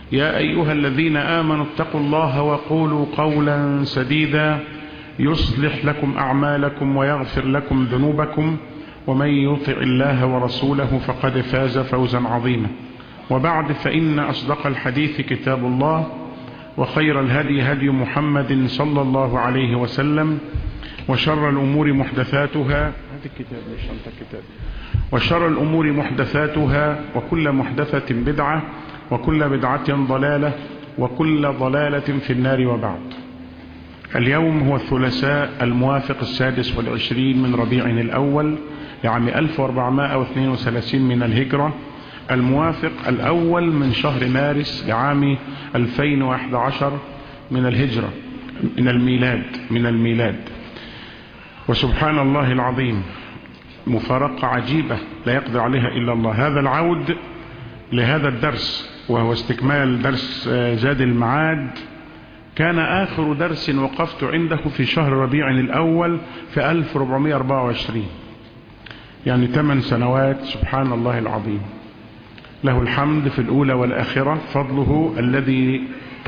يا أيها الذين آمنوا اتقوا الله وقولوا قولا سديدا يصلح لكم أعمالكم ويغفر لكم ذنوبكم ومن يطع الله ورسوله فقد فاز فوزا عظيما وبعد فإن أصدق الحديث كتاب الله وخير الهدي هدي محمد صلى الله عليه وسلم وشر الأمور محدثاتها هذا الكتاب مش أنت الكتاب وشر الأمور محدثاتها وكل محدثة بدعة وكل بدعة ضلالة وكل ضلالة في النار وبعد اليوم هو الثلاثاء الموافق السادس والعشرين من ربيع الأول لعام 1432 من الهجرة الموافق الأول من شهر مارس لعام 2011 من الهجرة من الميلاد من الميلاد وسبحان الله العظيم مفارقة عجيبة لا يقدر عليها إلا الله هذا العود لهذا الدرس وهو استكمال درس زاد المعاد كان آخر درس وقفت عنده في شهر ربيع الأول في 1424 يعني 8 سنوات سبحان الله العظيم له الحمد في الأولى والآخرة فضله الذي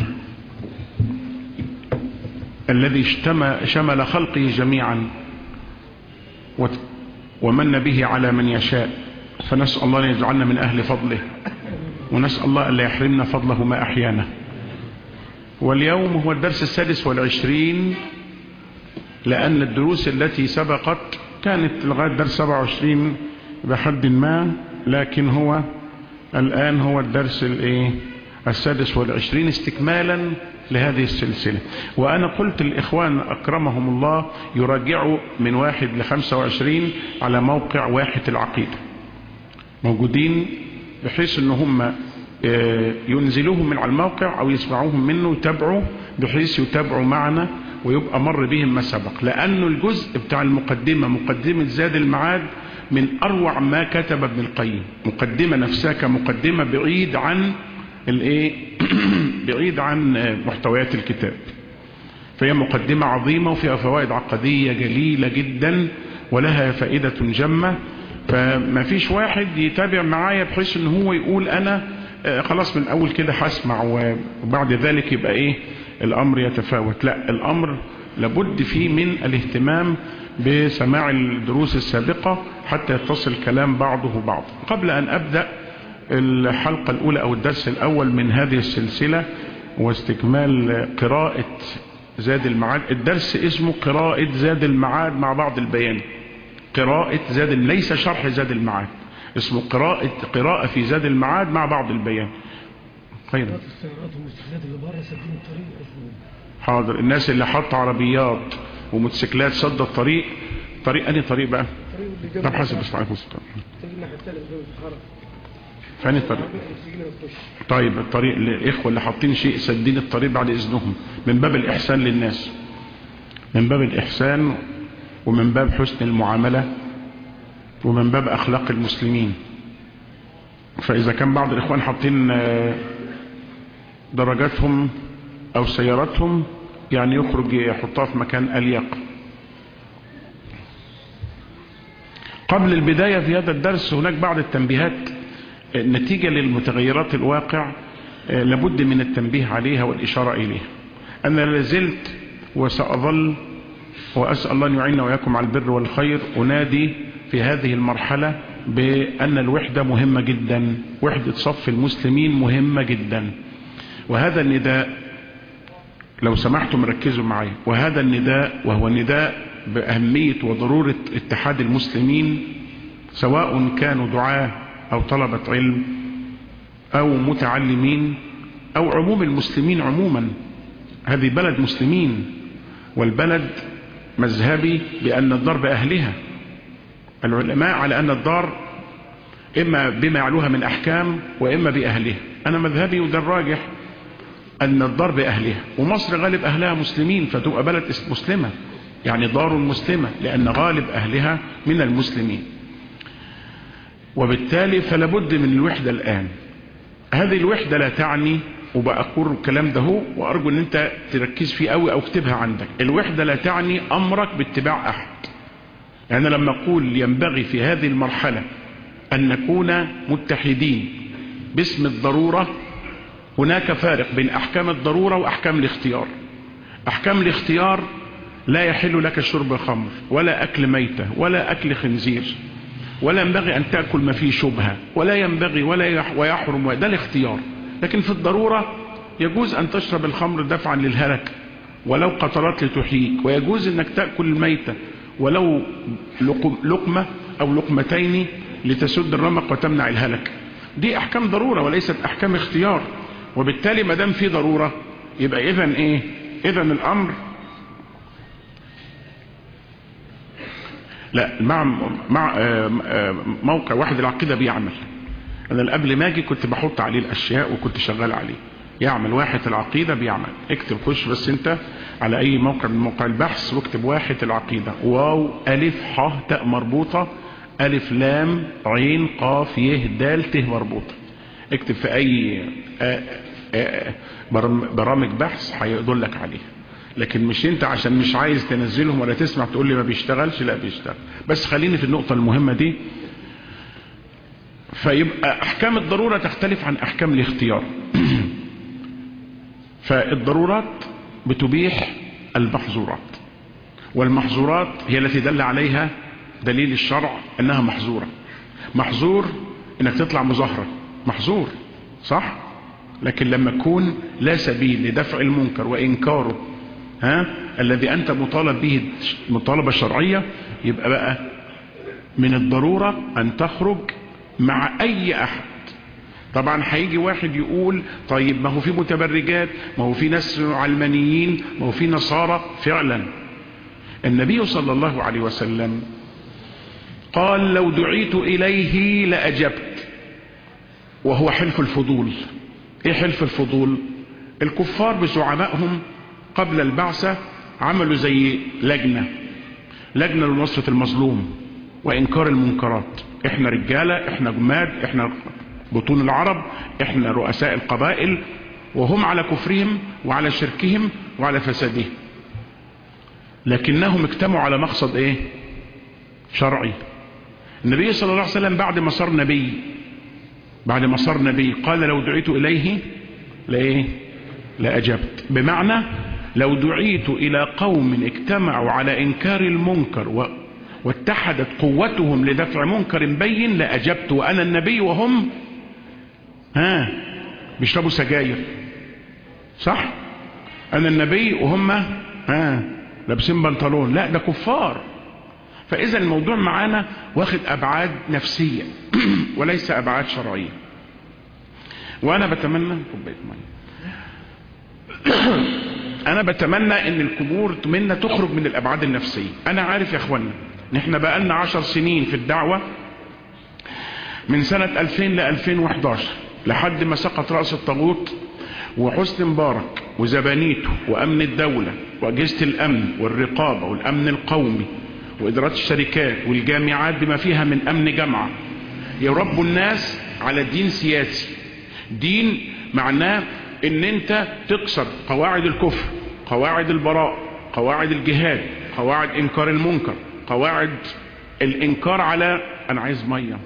الذي شمل خلقه جميعا ومن به على من يشاء فنسأل الله أن يجعلنا من أهل فضله ونسأل الله أن لا يحرمنا فضله ما أحيانا واليوم هو الدرس السادس والعشرين لأن الدروس التي سبقت كانت لغاية درس 27 بحد ما لكن هو الآن هو الدرس الايه السادس والعشرين استكمالا لهذه السلسلة وأنا قلت الإخوان أكرمهم الله يراجعوا من واحد لخمسة وعشرين على موقع واحد العقيدة موجودين بحيث ان هم ينزلوهم من على الموقع او يسمعوهم منه يتابعوا بحيث يتابعوا معنا ويبقى مر بهم ما سبق لانه الجزء بتاع المقدمة مقدمة زاد المعاد من اروع ما كتب ابن القيم مقدمة نفسها كمقدمة بعيد عن الايه بعيد عن محتويات الكتاب فهي مقدمة عظيمة وفيها فوائد عقدية جليلة جدا ولها فائدة جمة فما فيش واحد يتابع معايا بحيث ان هو يقول انا خلاص من اول كده هسمع وبعد ذلك يبقى ايه الامر يتفاوت لا الامر لابد فيه من الاهتمام بسماع الدروس السابقة حتى يتصل كلام بعضه بعض قبل ان ابدأ الحلقة الاولى او الدرس الاول من هذه السلسلة واستكمال قراءة زاد المعاد الدرس اسمه قراءة زاد المعاد مع بعض البيان قراءة زاد ليس شرح زاد المعاد اسمه قراءة قراءة في زاد المعاد مع بعض البيان خيرا حاضر الناس اللي حط عربيات وموتوسيكلات سد الطريق طريق انهي طريق بقى طب حسب بس عليكم فاني طريق طيب الطريق الاخوه اللي حاطين شيء سدين الطريق بعد اذنهم من باب الاحسان للناس من باب الاحسان ومن باب حسن المعاملة ومن باب أخلاق المسلمين فإذا كان بعض الإخوان حاطين درجاتهم أو سياراتهم يعني يخرج يحطها في مكان أليق قبل البداية في هذا الدرس هناك بعض التنبيهات نتيجة للمتغيرات الواقع لابد من التنبيه عليها والإشارة إليها أنا لازلت وسأظل وأسأل الله أن يعيننا وإياكم على البر والخير أنادي في هذه المرحلة بأن الوحدة مهمة جدا وحدة صف المسلمين مهمة جدا وهذا النداء لو سمحتم ركزوا معي وهذا النداء وهو نداء بأهمية وضرورة اتحاد المسلمين سواء كانوا دعاة أو طلبة علم أو متعلمين أو عموم المسلمين عموما هذه بلد مسلمين والبلد مذهبي بأن الدار بأهلها العلماء على أن الدار إما بما يعلوها من أحكام وإما بأهلها أنا مذهبي وده الراجح أن الدار بأهلها ومصر غالب أهلها مسلمين فتبقى بلد مسلمة يعني دار مسلمة لأن غالب أهلها من المسلمين وبالتالي فلابد من الوحدة الآن هذه الوحدة لا تعني وبأقول الكلام ده هو وأرجو أن أنت تركز فيه قوي أو اكتبها عندك الوحدة لا تعني أمرك باتباع أحد يعني لما أقول ينبغي في هذه المرحلة أن نكون متحدين باسم الضرورة هناك فارق بين أحكام الضرورة وأحكام الاختيار أحكام الاختيار لا يحل لك شرب خمر ولا أكل ميتة ولا أكل خنزير ولا ينبغي أن تأكل ما فيه شبهة ولا ينبغي ولا ويحرم ده الاختيار لكن في الضرورة يجوز أن تشرب الخمر دفعا للهلك ولو قطرات لتحييك ويجوز أنك تأكل الميتة ولو لقمة أو لقمتين لتسد الرمق وتمنع الهلك دي أحكام ضرورة وليست أحكام اختيار وبالتالي ما دام في ضرورة يبقى إذن إيه إذن الأمر لا مع مع موقع واحد العقيدة بيعمل انا قبل ما اجي كنت بحط عليه الاشياء وكنت شغال عليه يعمل واحد العقيدة بيعمل اكتب خش بس انت على اي موقع من موقع البحث واكتب واحد العقيدة واو الف ح تاء مربوطة الف لام عين قاف يه دال ت مربوطة اكتب في اي برامج بحث هيدلك عليها لكن مش انت عشان مش عايز تنزلهم ولا تسمع تقول لي ما بيشتغلش لا بيشتغل بس خليني في النقطة المهمة دي فيبقى احكام الضرورة تختلف عن احكام الاختيار فالضرورات بتبيح المحظورات والمحظورات هي التي دل عليها دليل الشرع انها محظورة محظور انك تطلع مظاهرة محظور صح لكن لما تكون لا سبيل لدفع المنكر وانكاره ها الذي انت مطالب به مطالبة شرعية يبقى بقى من الضرورة ان تخرج مع اي احد طبعا هيجي واحد يقول طيب ما هو في متبرجات ما هو في ناس علمانيين ما هو في نصارى فعلا النبي صلى الله عليه وسلم قال لو دعيت اليه لاجبت وهو حلف الفضول ايه حلف الفضول الكفار بزعمائهم قبل البعثة عملوا زي لجنة لجنة لنصرة المظلوم وإنكار المنكرات احنا رجالة احنا جماد احنا بطون العرب احنا رؤساء القبائل وهم على كفرهم وعلى شركهم وعلى فسادهم لكنهم اجتمعوا على مقصد ايه شرعي النبي صلى الله عليه وسلم بعد ما صار نبي بعد ما صار نبي قال لو دعيت اليه لايه لاجبت بمعنى لو دعيت الى قوم اجتمعوا على انكار المنكر و... واتحدت قوتهم لدفع منكر بين لاجبت وانا النبي وهم ها بيشربوا سجاير صح انا النبي وهم ها لابسين بنطلون لا ده كفار فاذا الموضوع معانا واخد ابعاد نفسيه وليس ابعاد شرعيه وانا بتمنى كوبايه ميه انا بتمنى ان الامور منا تخرج من الابعاد النفسيه انا عارف يا اخوانا ان احنا بقالنا عشر سنين في الدعوه من سنه 2000 ل 2011 لحد ما سقط راس الطاغوت وحسني مبارك وزبانيته وامن الدوله واجهزه الامن والرقابه والامن القومي وادارات الشركات والجامعات بما فيها من امن جامعه يربوا الناس على دين سياسي دين معناه ان انت تكسر قواعد الكفر قواعد البراء قواعد الجهاد قواعد انكار المنكر قواعد الانكار على انا عايز ميه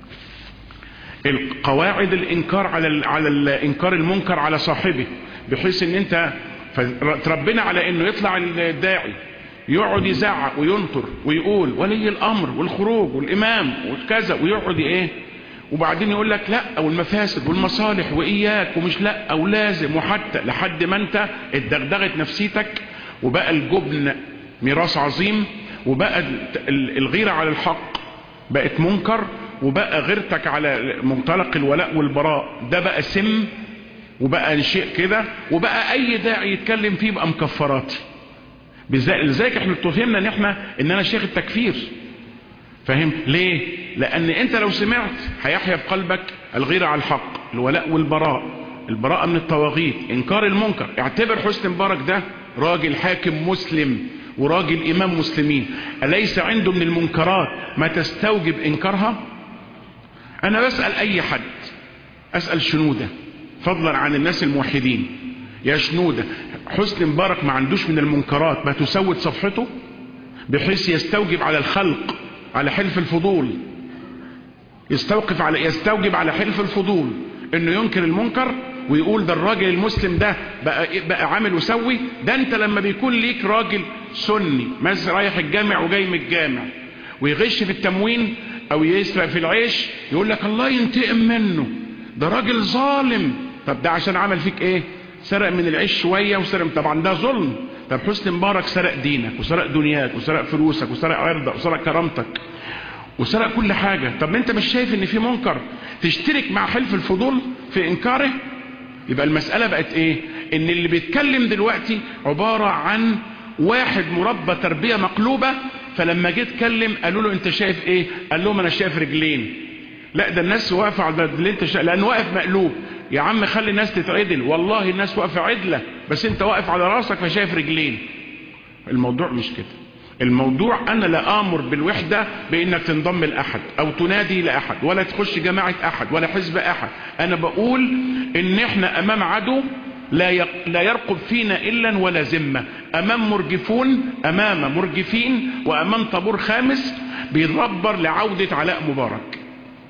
القواعد الانكار على ال... على الانكار المنكر على صاحبه بحيث ان انت تربنا على انه يطلع الداعي يقعد يزعق وينطر ويقول ولي الامر والخروج والامام وكذا ويقعد ايه وبعدين يقول لك لا والمفاسد والمصالح واياك ومش لا ولازم وحتى لحد ما انت اتدغدغت نفسيتك وبقى الجبن ميراث عظيم وبقى الغيرة على الحق بقت منكر وبقى غيرتك على منطلق الولاء والبراء ده بقى سم وبقى شيء كده وبقى اي داعي يتكلم فيه بقى مكفراتي لذلك احنا اتهمنا ان احنا ان انا شيخ التكفير فاهم ليه لان انت لو سمعت هيحيا في قلبك الغيرة على الحق الولاء والبراء البراءة من الطواغيت انكار المنكر اعتبر حسن مبارك ده راجل حاكم مسلم وراجل امام مسلمين اليس عنده من المنكرات ما تستوجب انكارها انا بسأل اي حد اسأل شنودة فضلا عن الناس الموحدين يا شنودة حسن مبارك ما عندوش من المنكرات ما تسود صفحته بحيث يستوجب على الخلق على حلف الفضول يستوقف على يستوجب على حلف الفضول انه ينكر المنكر ويقول ده الراجل المسلم ده بقى, بقى عامل وسوي ده انت لما بيكون ليك راجل سني مثلا رايح الجامع وجاي من الجامع ويغش في التموين او يسرق في العيش يقول لك الله ينتقم منه ده راجل ظالم طب ده عشان عمل فيك ايه سرق من العيش شوية وسرق طبعا ده ظلم طب حسني مبارك سرق دينك وسرق دنياك وسرق فلوسك وسرق عرضك وسرق كرامتك وسرق كل حاجة طب انت مش شايف ان في منكر تشترك مع حلف الفضول في انكاره يبقى المسألة بقت ايه ان اللي بيتكلم دلوقتي عبارة عن واحد مربى تربية مقلوبة فلما جه اتكلم قالوا له انت شايف ايه قال لهم انا شايف رجلين لا ده الناس واقفه على اللي انت شايف لان واقف مقلوب يا عم خلي الناس تتعدل والله الناس واقفه عدله بس انت واقف على راسك فشايف رجلين الموضوع مش كده الموضوع انا لا امر بالوحدة بانك تنضم لاحد او تنادي لاحد ولا تخش جماعة احد ولا حزب احد انا بقول ان احنا امام عدو لا لا يرقب فينا الا ولا ذمه امام مرجفون امام مرجفين وامام طابور خامس بيدبر لعودة علاء مبارك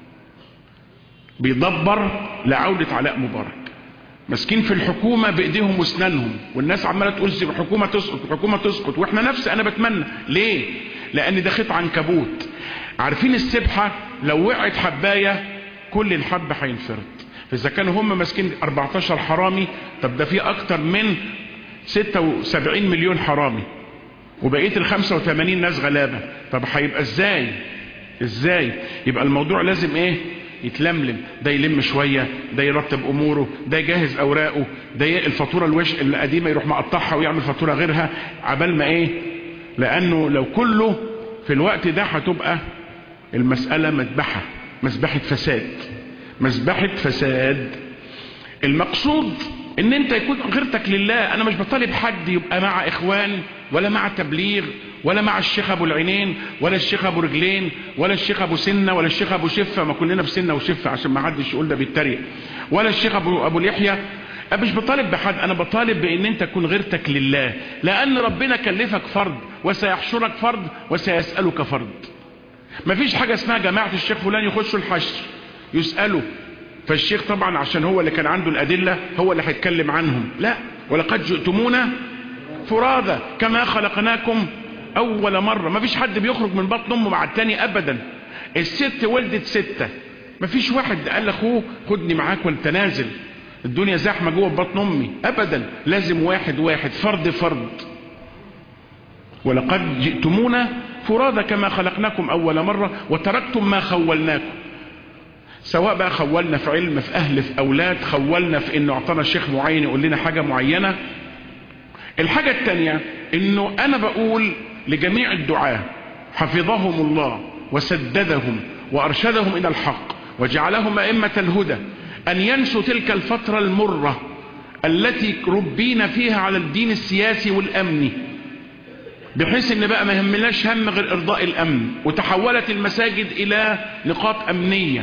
بيدبر لعودة علاء مبارك مسكين في الحكومة بايديهم واسنانهم والناس عمالة تقول الحكومة تسقط الحكومة تسقط واحنا نفس انا بتمنى ليه لان ده خيط عنكبوت عارفين السبحة لو وقعت حباية كل الحب هينفرط فاذا كانوا هم ماسكين 14 حرامي طب ده في اكتر من 76 مليون حرامي وبقية ال 85 ناس غلابة طب هيبقى ازاي ازاي يبقى الموضوع لازم ايه يتلملم ده يلم شوية ده يرتب اموره ده يجهز اوراقه ده الفاتورة الوش القديمة يروح مقطعها ويعمل فاتورة غيرها عبال ما ايه لانه لو كله في الوقت ده هتبقى المسألة مذبحة مذبحة فساد مذبحة فساد المقصود ان انت يكون غيرتك لله انا مش بطالب حد يبقى مع اخوان ولا مع تبليغ ولا مع الشيخ ابو العينين ولا الشيخ ابو رجلين ولا الشيخ ابو سنه ولا الشيخ ابو شفه ما كلنا في سنه وشفه عشان ما حدش يقول ده بيتريق ولا الشيخ ابو ابو لحيه أنا مش بطالب بحد انا بطالب بان انت تكون غيرتك لله لان ربنا كلفك فرض وسيحشرك فرض وسيسالك فرض مفيش حاجه اسمها جماعه الشيخ فلان يخشوا الحشر يسالوا فالشيخ طبعا عشان هو اللي كان عنده الادله هو اللي هيتكلم عنهم لا ولقد جئتمونا فرادا كما خلقناكم اول مرة ما فيش حد بيخرج من بطن امه مع التاني ابدا الست ولدت ستة ما فيش واحد قال لاخوه خدني معاك وانت نازل الدنيا زحمة جوه بطن امي ابدا لازم واحد واحد فرد فرد ولقد جئتمونا فرادا كما خلقناكم اول مرة وتركتم ما خولناكم سواء بقى خولنا في علم في اهل في اولاد خولنا في انه اعطانا الشيخ معين يقول لنا حاجة معينة الحاجة التانية انه انا بقول لجميع الدعاة حفظهم الله وسددهم وارشدهم الى الحق وجعلهم ائمة الهدى ان ينسوا تلك الفترة المرة التي ربينا فيها على الدين السياسي والامني بحيث ان بقى ما يهمناش هم غير ارضاء الامن وتحولت المساجد الى نقاط امنية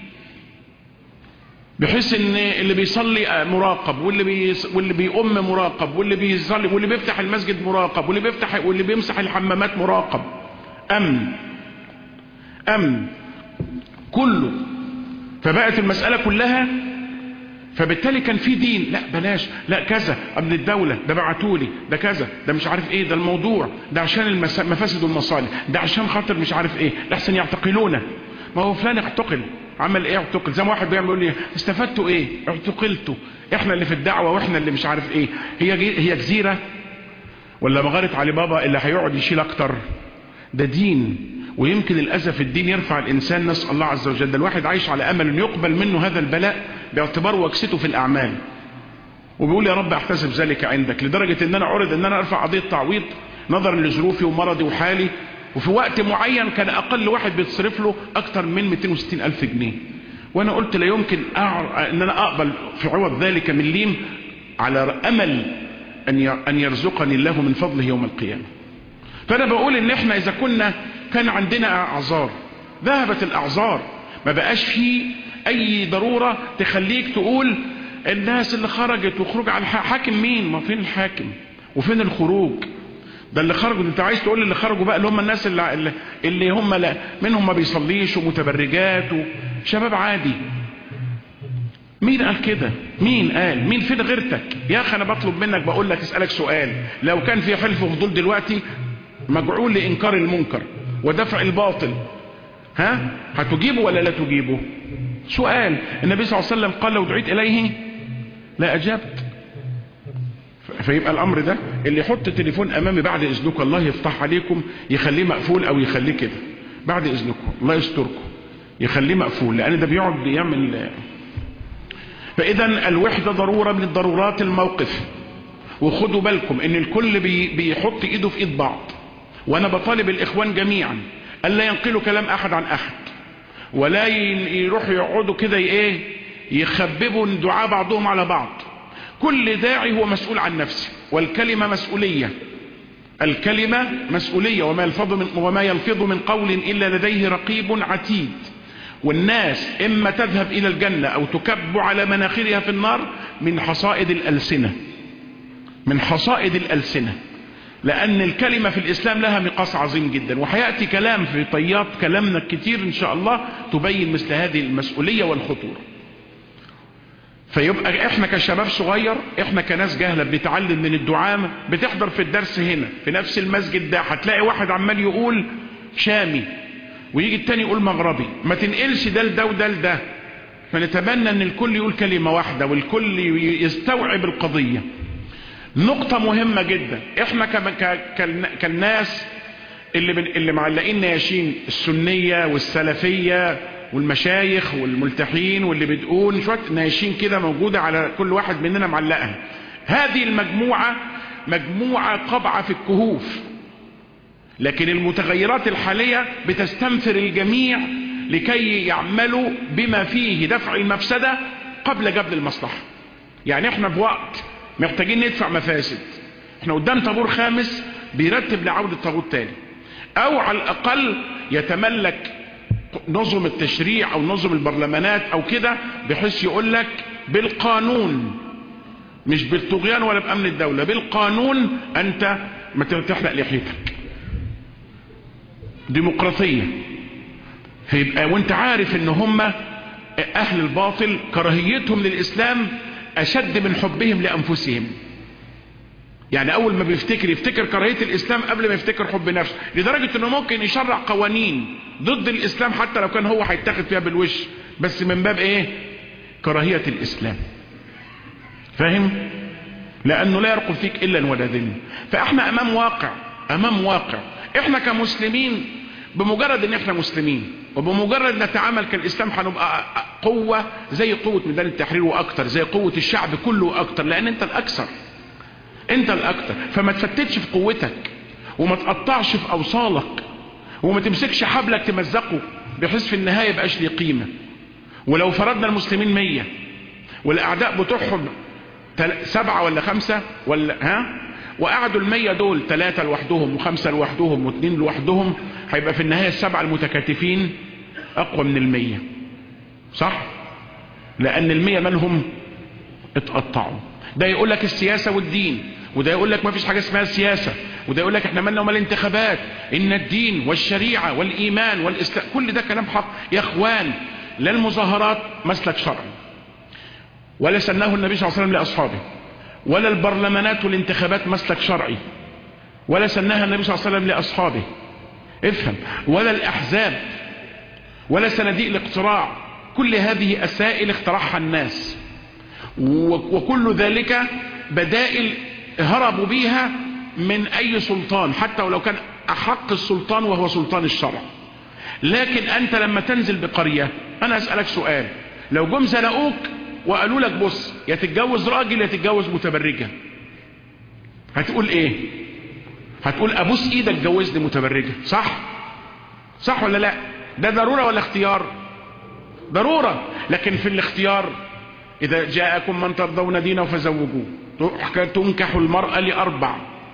بحيث ان اللي بيصلي مراقب واللي بي واللي بيقوم مراقب واللي بيصلي واللي بيفتح المسجد مراقب واللي بيفتح واللي بيمسح الحمامات مراقب امن امن كله فبقت المسألة كلها فبالتالي كان في دين لا بلاش لا كذا ابن الدولة ده بعتولي ده كذا ده مش عارف ايه ده الموضوع ده عشان المفاسد والمصالح ده عشان خاطر مش عارف ايه لحسن يعتقلونه ما هو فلان اعتقل عمل ايه اعتقل زي ما واحد بيعمل يقول لي استفدتوا ايه اعتقلتوا احنا اللي في الدعوة واحنا اللي مش عارف ايه هي هي جزيرة ولا مغارة علي بابا اللي هيقعد يشيل اكتر ده دين ويمكن الاذى في الدين يرفع الانسان نسال الله عز وجل ده الواحد عايش على امل ان يقبل منه هذا البلاء باعتبار وكسته في الاعمال وبيقول يا رب احتسب ذلك عندك لدرجة ان انا عرض ان انا ارفع قضية تعويض نظرا لظروفي ومرضي وحالي وفي وقت معين كان اقل واحد بيتصرف له اكتر من 260 الف جنيه وانا قلت لا يمكن أعر... ان انا اقبل في عوض ذلك من ليم على امل ان ي... ان يرزقني الله من فضله يوم القيامة فانا بقول ان احنا اذا كنا كان عندنا اعذار ذهبت الاعذار ما بقاش في اي ضرورة تخليك تقول الناس اللي خرجت وخروج على الحاكم مين ما فين الحاكم وفين الخروج ده اللي خرجوا انت عايز تقول اللي خرجوا بقى اللي هم الناس اللي, اللي هم لا منهم ما بيصليش ومتبرجات وشباب عادي مين قال كده مين قال مين فين غيرتك يا اخي انا بطلب منك بقول لك اسالك سؤال لو كان في حلف وفضول دلوقتي مجعول لانكار المنكر ودفع الباطل ها هتجيبه ولا لا تجيبه سؤال النبي صلى الله عليه وسلم قال لو دعيت اليه لا اجبت فيبقى الامر ده اللي يحط التليفون امامي بعد اذنكم الله يفتح عليكم يخليه مقفول او يخليه كده بعد اذنكم الله يستركم يخليه مقفول لان ده بيقعد يعمل فاذا الوحدة ضرورة من ضرورات الموقف وخدوا بالكم ان الكل بي بيحط ايده في ايد بعض وانا بطالب الاخوان جميعا الا ينقلوا كلام احد عن احد ولا يروحوا يقعدوا كده ايه يخببوا دعاء بعضهم على بعض كل داعي هو مسؤول عن نفسه والكلمة مسؤولية الكلمة مسؤولية وما يلفظ من, وما يلفظ من قول إلا لديه رقيب عتيد والناس إما تذهب إلى الجنة أو تكب على مناخرها في النار من حصائد الألسنة من حصائد الألسنة لأن الكلمة في الإسلام لها مقاس عظيم جدا وحيأتي كلام في طيات كلامنا كتير إن شاء الله تبين مثل هذه المسؤولية والخطورة فيبقى احنا كشباب صغير احنا كناس جاهلة بنتعلم من الدعامة بتحضر في الدرس هنا في نفس المسجد ده هتلاقي واحد عمال يقول شامي ويجي التاني يقول مغربي ما تنقلش ده لده وده لده فنتمنى ان الكل يقول كلمة واحدة والكل يستوعب القضية نقطة مهمة جدا احنا كالناس اللي, من اللي معلقين نياشين السنية والسلفية والمشايخ والملتحين واللي بتقول شوية نياشين كده موجودة على كل واحد مننا معلقها هذه المجموعة مجموعة قبعة في الكهوف لكن المتغيرات الحالية بتستنفر الجميع لكي يعملوا بما فيه دفع المفسدة قبل جبل المصلحة يعني احنا في وقت محتاجين ندفع مفاسد احنا قدام طابور خامس بيرتب لعودة طابور تاني او على الاقل يتملك نظم التشريع او نظم البرلمانات او كده بحيث يقول لك بالقانون مش بالطغيان ولا بامن الدولة بالقانون انت ما تحلق لحيتك ديمقراطية فيبقى وانت عارف ان هم اهل الباطل كراهيتهم للاسلام اشد من حبهم لانفسهم يعني اول ما بيفتكر يفتكر كراهية الاسلام قبل ما يفتكر حب نفسه لدرجة انه ممكن يشرع قوانين ضد الاسلام حتى لو كان هو هيتاخد فيها بالوش بس من باب ايه كراهية الاسلام فاهم لانه لا يرقب فيك الا ولا ذل فاحنا امام واقع امام واقع احنا كمسلمين بمجرد ان احنا مسلمين وبمجرد نتعامل كالاسلام هنبقى قوة زي قوة ميدان التحرير واكتر زي قوة الشعب كله واكتر لان انت الاكثر انت الاكتر فما تفتتش في قوتك وما تقطعش في اوصالك وما تمسكش حبلك تمزقه بحيث في النهاية يبقاش ليه قيمة ولو فرضنا المسلمين مية والاعداء بتوعهم سبعة ولا خمسة ولا ها وقعدوا المية دول ثلاثة لوحدهم وخمسة لوحدهم واثنين لوحدهم هيبقى في النهاية السبعة المتكاتفين اقوى من المية صح لان المية مالهم اتقطعوا ده يقول لك السياسة والدين وده يقول لك ما فيش حاجة اسمها السياسة وده يقول لك احنا مالنا ومال الانتخابات ان الدين والشريعة والايمان والاسلام كل ده كلام حق يا اخوان لا المظاهرات مسلك شرعي ولا سنه النبي صلى الله عليه وسلم لاصحابه ولا البرلمانات والانتخابات مسلك شرعي ولا سنها النبي صلى الله عليه وسلم لاصحابه افهم ولا الاحزاب ولا صناديق الاقتراع كل هذه اسائل اخترعها الناس وكل ذلك بدائل هربوا بيها من اي سلطان حتى ولو كان احق السلطان وهو سلطان الشرع لكن انت لما تنزل بقرية انا اسألك سؤال لو جم زنقوك وقالوا لك بص يا تتجوز راجل يا تتجوز متبرجة هتقول ايه هتقول ابوس ايدك جوزني متبرجة صح صح ولا لا ده ضرورة ولا اختيار ضرورة لكن في الاختيار اذا جاءكم من ترضون دينه فزوجوه تنكح المرأة لاربع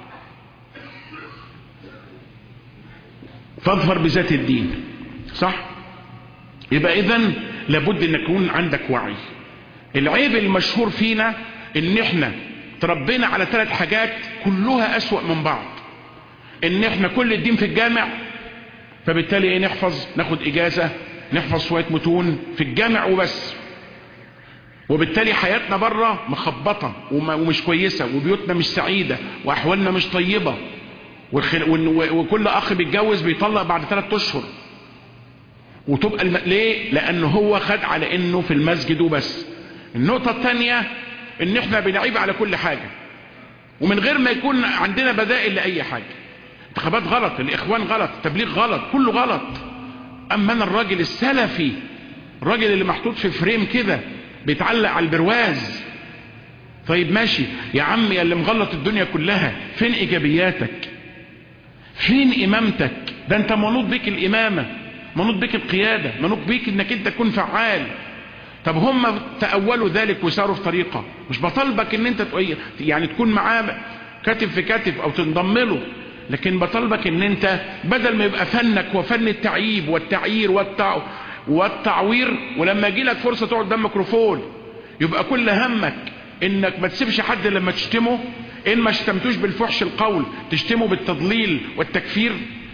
فاظفر بذات الدين صح يبقى اذا لابد ان يكون عندك وعي العيب المشهور فينا ان احنا تربينا على ثلاث حاجات كلها اسوأ من بعض ان احنا كل الدين في الجامع فبالتالي ايه نحفظ ناخد اجازة نحفظ شوية متون في الجامع وبس وبالتالي حياتنا بره مخبطة ومش كويسة وبيوتنا مش سعيدة وأحوالنا مش طيبة وكل أخ بيتجوز بيطلق بعد ثلاثة أشهر وتبقى الم... ليه لأنه هو خد على إنه في المسجد وبس النقطة الثانية إن إحنا بنعيب على كل حاجة ومن غير ما يكون عندنا بدائل لأي حاجة انتخابات غلط الإخوان غلط التبليغ غلط كله غلط أما أنا الراجل السلفي الراجل اللي محطوط في فريم كده بيتعلق على البرواز طيب ماشي يا عم يا اللي مغلط الدنيا كلها فين ايجابياتك فين امامتك ده انت منوط بيك الامامة منوط بيك القيادة منوط بيك انك انت تكون فعال طب هم تأولوا ذلك وساروا في طريقة مش بطلبك ان انت يعني تكون معاه كتف في كتف او تنضم له لكن بطلبك ان انت بدل ما يبقى فنك وفن التعييب والتعيير والتع... والتعوير ولما يجي لك فرصة تقعد قدام ميكروفون يبقى كل همك انك ما تسيبش حد لما تشتمه ان ما شتمتوش بالفحش القول تشتمه بالتضليل والتكفير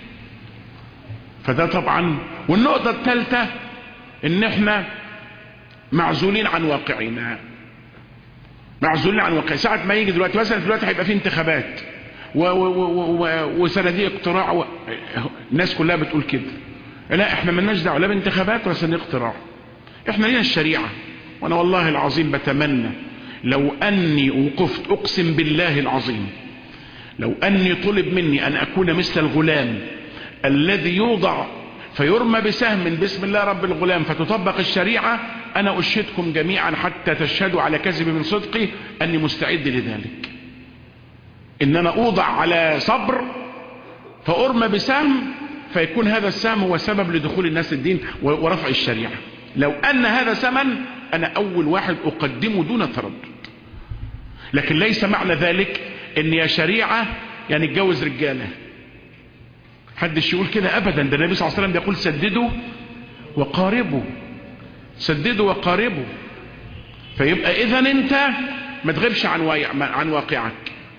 فده طبعا والنقطة الثالثة ان احنا معزولين عن واقعنا معزولين عن واقع ساعة ما يجي دلوقتي مثلا دلوقتي هيبقى في انتخابات وصناديق اقتراع و... الناس كلها بتقول كده لا احنا ملناش دعوه لا بانتخابات ولا صناديق اقتراع احنا لينا الشريعه وانا والله العظيم بتمنى لو اني وقفت اقسم بالله العظيم لو اني طلب مني ان اكون مثل الغلام الذي يوضع فيرمى بسهم بسم الله رب الغلام فتطبق الشريعه انا اشهدكم جميعا حتى تشهدوا على كذب من صدقي اني مستعد لذلك ان انا اوضع على صبر فارمى بسهم فيكون هذا السهم هو سبب لدخول الناس الدين ورفع الشريعة لو ان هذا ثمن انا اول واحد اقدمه دون تردد لكن ليس معنى ذلك ان يا شريعة يعني اتجوز رجالة حدش يقول كده ابدا ده النبي صلى الله عليه وسلم بيقول سددوا وقاربوا سددوا وقاربوا فيبقى اذا انت ما تغيبش عن عن واقعك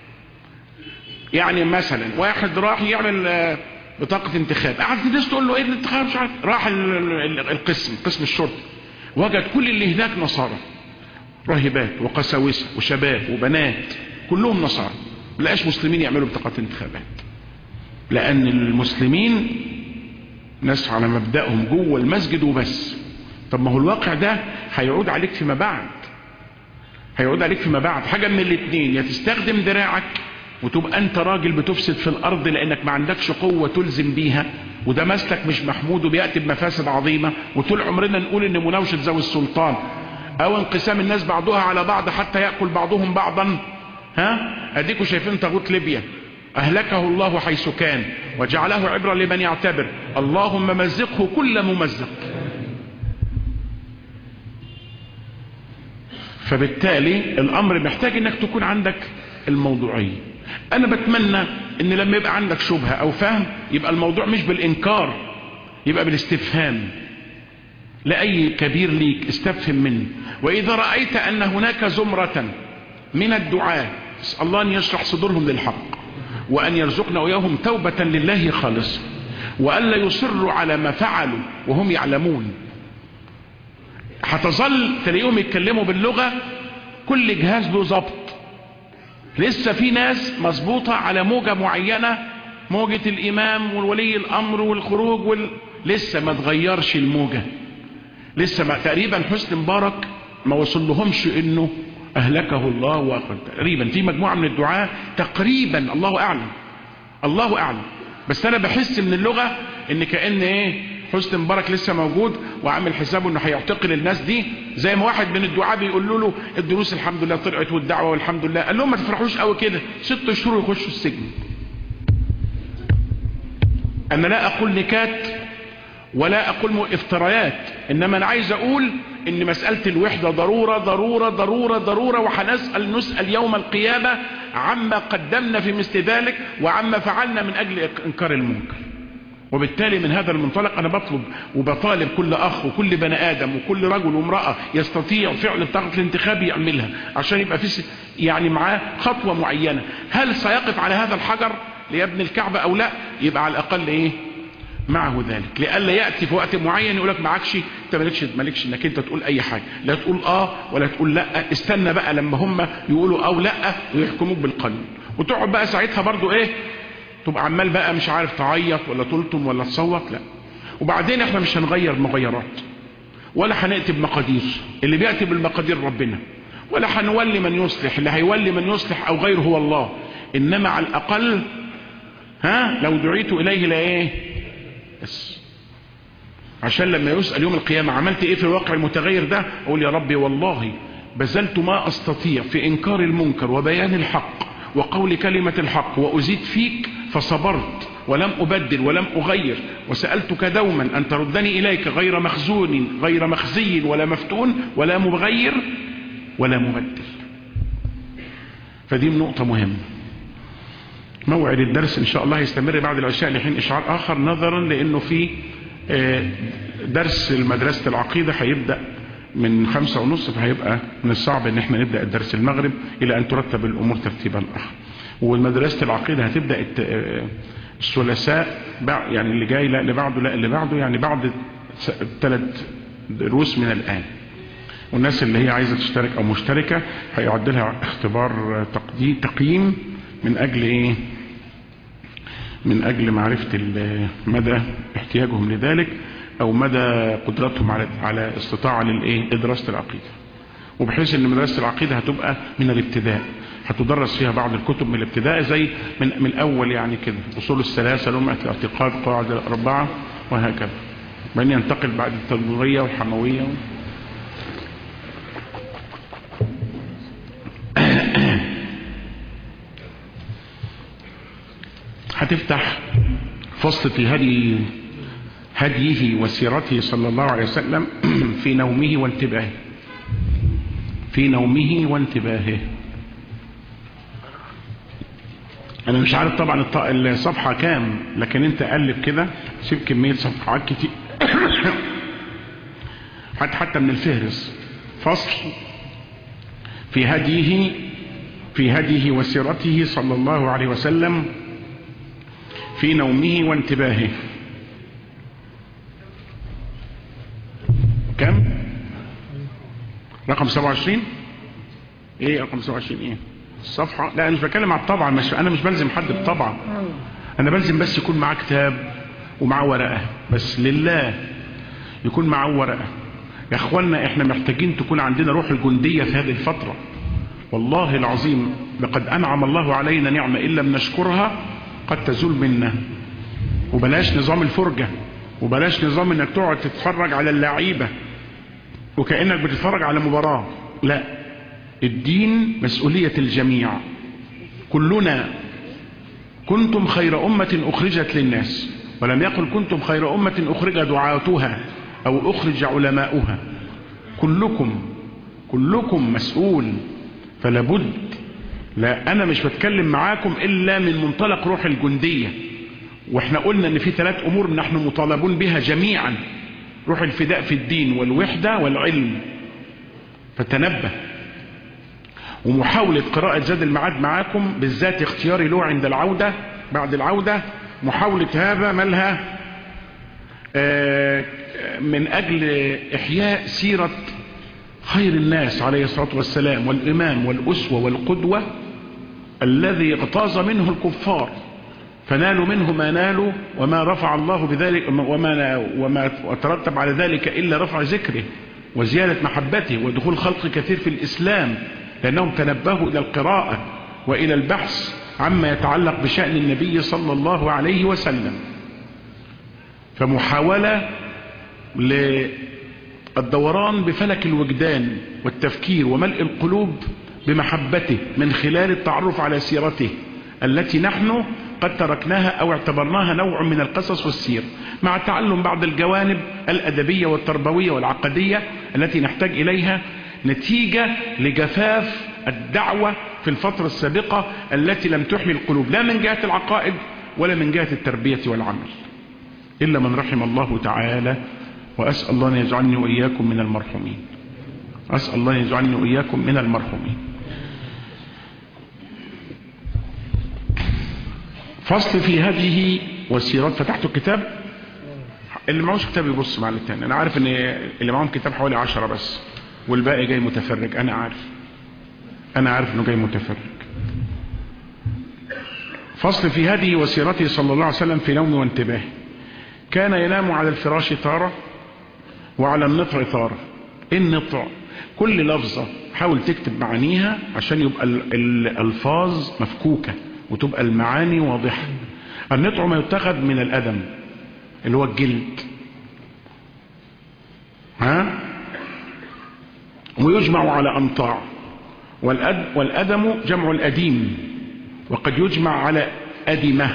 يعني مثلا واحد راح يعمل بطاقة انتخاب قعدت الناس تقول له ايه الانتخاب مش عارف راح القسم قسم الشرطة وجد كل اللي هناك نصارى راهبات وقساوسة وشباب وبنات كلهم نصارى ملقاش مسلمين يعملوا بطاقات انتخابات لان المسلمين ناس على مبدأهم جوه المسجد وبس طب ما هو الواقع ده هيعود عليك فيما بعد هيعود عليك فيما بعد حاجة من الاثنين يا تستخدم دراعك وتبقى انت راجل بتفسد في الارض لانك ما عندكش قوة تلزم بيها وده مسلك مش محمود وبيأتي بمفاسد عظيمة وطول عمرنا نقول ان مناوشة ذوي السلطان او انقسام الناس بعضها على بعض حتى يأكل بعضهم بعضا ها اديكوا شايفين طاغوت ليبيا اهلكه الله حيث كان وجعله عبرة لمن يعتبر اللهم مزقه كل ممزق فبالتالي الامر محتاج انك تكون عندك الموضوعية انا بتمنى ان لما يبقى عندك شبهة او فهم يبقى الموضوع مش بالانكار يبقى بالاستفهام لأي كبير ليك استفهم منه وإذا رأيت أن هناك زمرة من الدعاة اسأل الله أن يشرح صدورهم للحق وأن يرزقنا وياهم توبة لله خالصة وألا يصروا على ما فعلوا وهم يعلمون هتظل تلاقيهم يتكلموا باللغة كل جهاز له ضبط لسه في ناس مظبوطة على موجة معينة موجة الإمام والولي الأمر والخروج وال... لسه ما تغيرش الموجة لسه ما تقريبا حسن مبارك ما وصل لهمش انه اهلكه الله واخر تقريبا في مجموعة من الدعاء تقريبا الله اعلم الله اعلم بس انا بحس من اللغة ان كأن ايه حسن مبارك لسه موجود وعامل حسابه انه هيعتقل الناس دي زي ما واحد من الدعاء بيقول له الدروس الحمد لله طلعت والدعوة والحمد لله قال لهم ما تفرحوش قوي كده ست شهور يخشوا السجن انا لا اقول نكات ولا اقول افترايات انما انا عايز اقول ان مسألة الوحدة ضرورة ضرورة ضرورة ضرورة وحنسأل نسأل يوم القيامة عما قدمنا في مثل ذلك وعما فعلنا من اجل انكار المنكر وبالتالي من هذا المنطلق انا بطلب وبطالب كل اخ وكل بني ادم وكل رجل وامرأة يستطيع فعل بطاقة الانتخاب يعملها عشان يبقى في يعني معاه خطوة معينة هل سيقف على هذا الحجر ليبني الكعبة او لا يبقى على الاقل ايه معه ذلك لئلا يأتي في وقت معين يقول لك معكش انت مالكش مالكش انك انت تقول اي حاجه لا تقول اه ولا تقول لا استنى بقى لما هم يقولوا اه ولا ويحكموك بالقانون وتقعد بقى ساعتها برضو ايه تبقى عمال بقى مش عارف تعيط ولا تلطم ولا تصوت لا وبعدين احنا مش هنغير مغيرات ولا هنأتي بمقادير اللي بيأتي بالمقادير ربنا ولا هنولي من يصلح اللي هيولي من يصلح او غيره هو الله انما على الاقل ها لو دعيت اليه لا ايه بس عشان لما يسأل يوم القيامة عملت ايه في الواقع المتغير ده اقول يا ربي والله بذلت ما استطيع في انكار المنكر وبيان الحق وقول كلمة الحق وازيد فيك فصبرت ولم أبدل ولم أغير وسألتك دوما أن تردني إليك غير مخزون غير مخزي ولا مفتون ولا مغير ولا مبدل فدي نقطة مهمة موعد الدرس إن شاء الله يستمر بعد العشاء لحين إشعار آخر نظرا لأنه في درس مدرسة العقيدة هيبدأ من خمسة ونص فهيبقى من الصعب ان احنا نبدأ الدرس المغرب الى ان ترتب الامور ترتيبا اخر والمدرسة العقيدة هتبدأ الثلاثاء يعني اللي جاي لا اللي بعده لا اللي بعده يعني بعد ثلاث دروس من الآن والناس اللي هي عايزة تشترك او مشتركة هيعد لها اختبار تقييم من اجل ايه من اجل معرفة مدى احتياجهم لذلك او مدى قدرتهم على على استطاعة للايه لدراسة العقيدة وبحيث ان مدرسة العقيدة هتبقى من الابتداء هتدرس فيها بعض الكتب من الابتداء زي من, من الاول يعني كده اصول الثلاثة لمعة الاعتقاد قواعد الاربعة وهكذا بين ينتقل بعد التنظيرية والحموية و... هتفتح فصل في هدي هديه وسيرته صلى الله عليه وسلم في نومه وانتباهه في نومه وانتباهه انا مش عارف طبعا الصفحة كام لكن انت قلب كده سيب كمية صفحات كتير حتى حتى من الفهرس فصل في هديه في هديه وسيرته صلى الله عليه وسلم في نومه وانتباهه كم رقم 27 ايه رقم 27 ايه الصفحة لا انا مش بتكلم على الطبعة مش انا مش بلزم حد بطبعة انا بلزم بس يكون معاه كتاب ومعاه ورقة بس لله يكون معاه ورقة يا اخوانا احنا محتاجين تكون عندنا روح الجندية في هذه الفترة والله العظيم لقد انعم الله علينا نعمة ان لم نشكرها قد تزول منا وبلاش نظام الفرجة وبلاش نظام انك تقعد تتفرج على اللعيبة وكأنك بتتفرج على مباراة لا الدين مسؤولية الجميع كلنا كنتم خير أمة أخرجت للناس ولم يقل كنتم خير أمة أخرج دعاتها أو أخرج علماؤها كلكم كلكم مسؤول فلابد لا أنا مش بتكلم معاكم إلا من منطلق روح الجندية واحنا قلنا ان في ثلاث امور نحن مطالبون بها جميعا روح الفداء في الدين والوحدة والعلم فتنبه ومحاولة قراءة زاد المعاد معاكم بالذات اختياري له عند العودة بعد العودة محاولة هذا مالها من اجل احياء سيرة خير الناس عليه الصلاة والسلام والامام والاسوة والقدوة الذي اغتاظ منه الكفار فنالوا منه ما نالوا وما رفع الله بذلك وما, وما ترتب على ذلك إلا رفع ذكره وزيادة محبته ودخول خلق كثير في الإسلام لأنهم تنبهوا إلى القراءة وإلى البحث عما يتعلق بشأن النبي صلى الله عليه وسلم فمحاولة للدوران بفلك الوجدان والتفكير وملء القلوب بمحبته من خلال التعرف على سيرته التي نحن قد تركناها او اعتبرناها نوع من القصص والسير مع تعلم بعض الجوانب الادبية والتربوية والعقدية التي نحتاج اليها نتيجة لجفاف الدعوة في الفترة السابقة التي لم تحمي القلوب لا من جهة العقائد ولا من جهة التربية والعمل إلا من رحم الله تعالى وأسأل الله أن يجعلني وإياكم من المرحومين أسأل الله أن يجعلني وإياكم من المرحومين فصل في هذه وسيرات فتحت الكتاب اللي معهوش كتاب يبص مع التاني انا عارف ان اللي معاهم كتاب حوالي عشرة بس والباقي جاي متفرج انا عارف انا عارف انه جاي متفرج فصل في هذه وسيرته صلى الله عليه وسلم في نوم وانتباه كان ينام على الفراش تارة وعلى النطع تارة النطع كل لفظة حاول تكتب معانيها عشان يبقى الألفاظ مفكوكة وتبقى المعاني واضحة النطع ما يتخذ من الأدم اللي هو الجلد ها ويجمع على أمطاع والأد والأدم جمع الأديم وقد يجمع على أدمة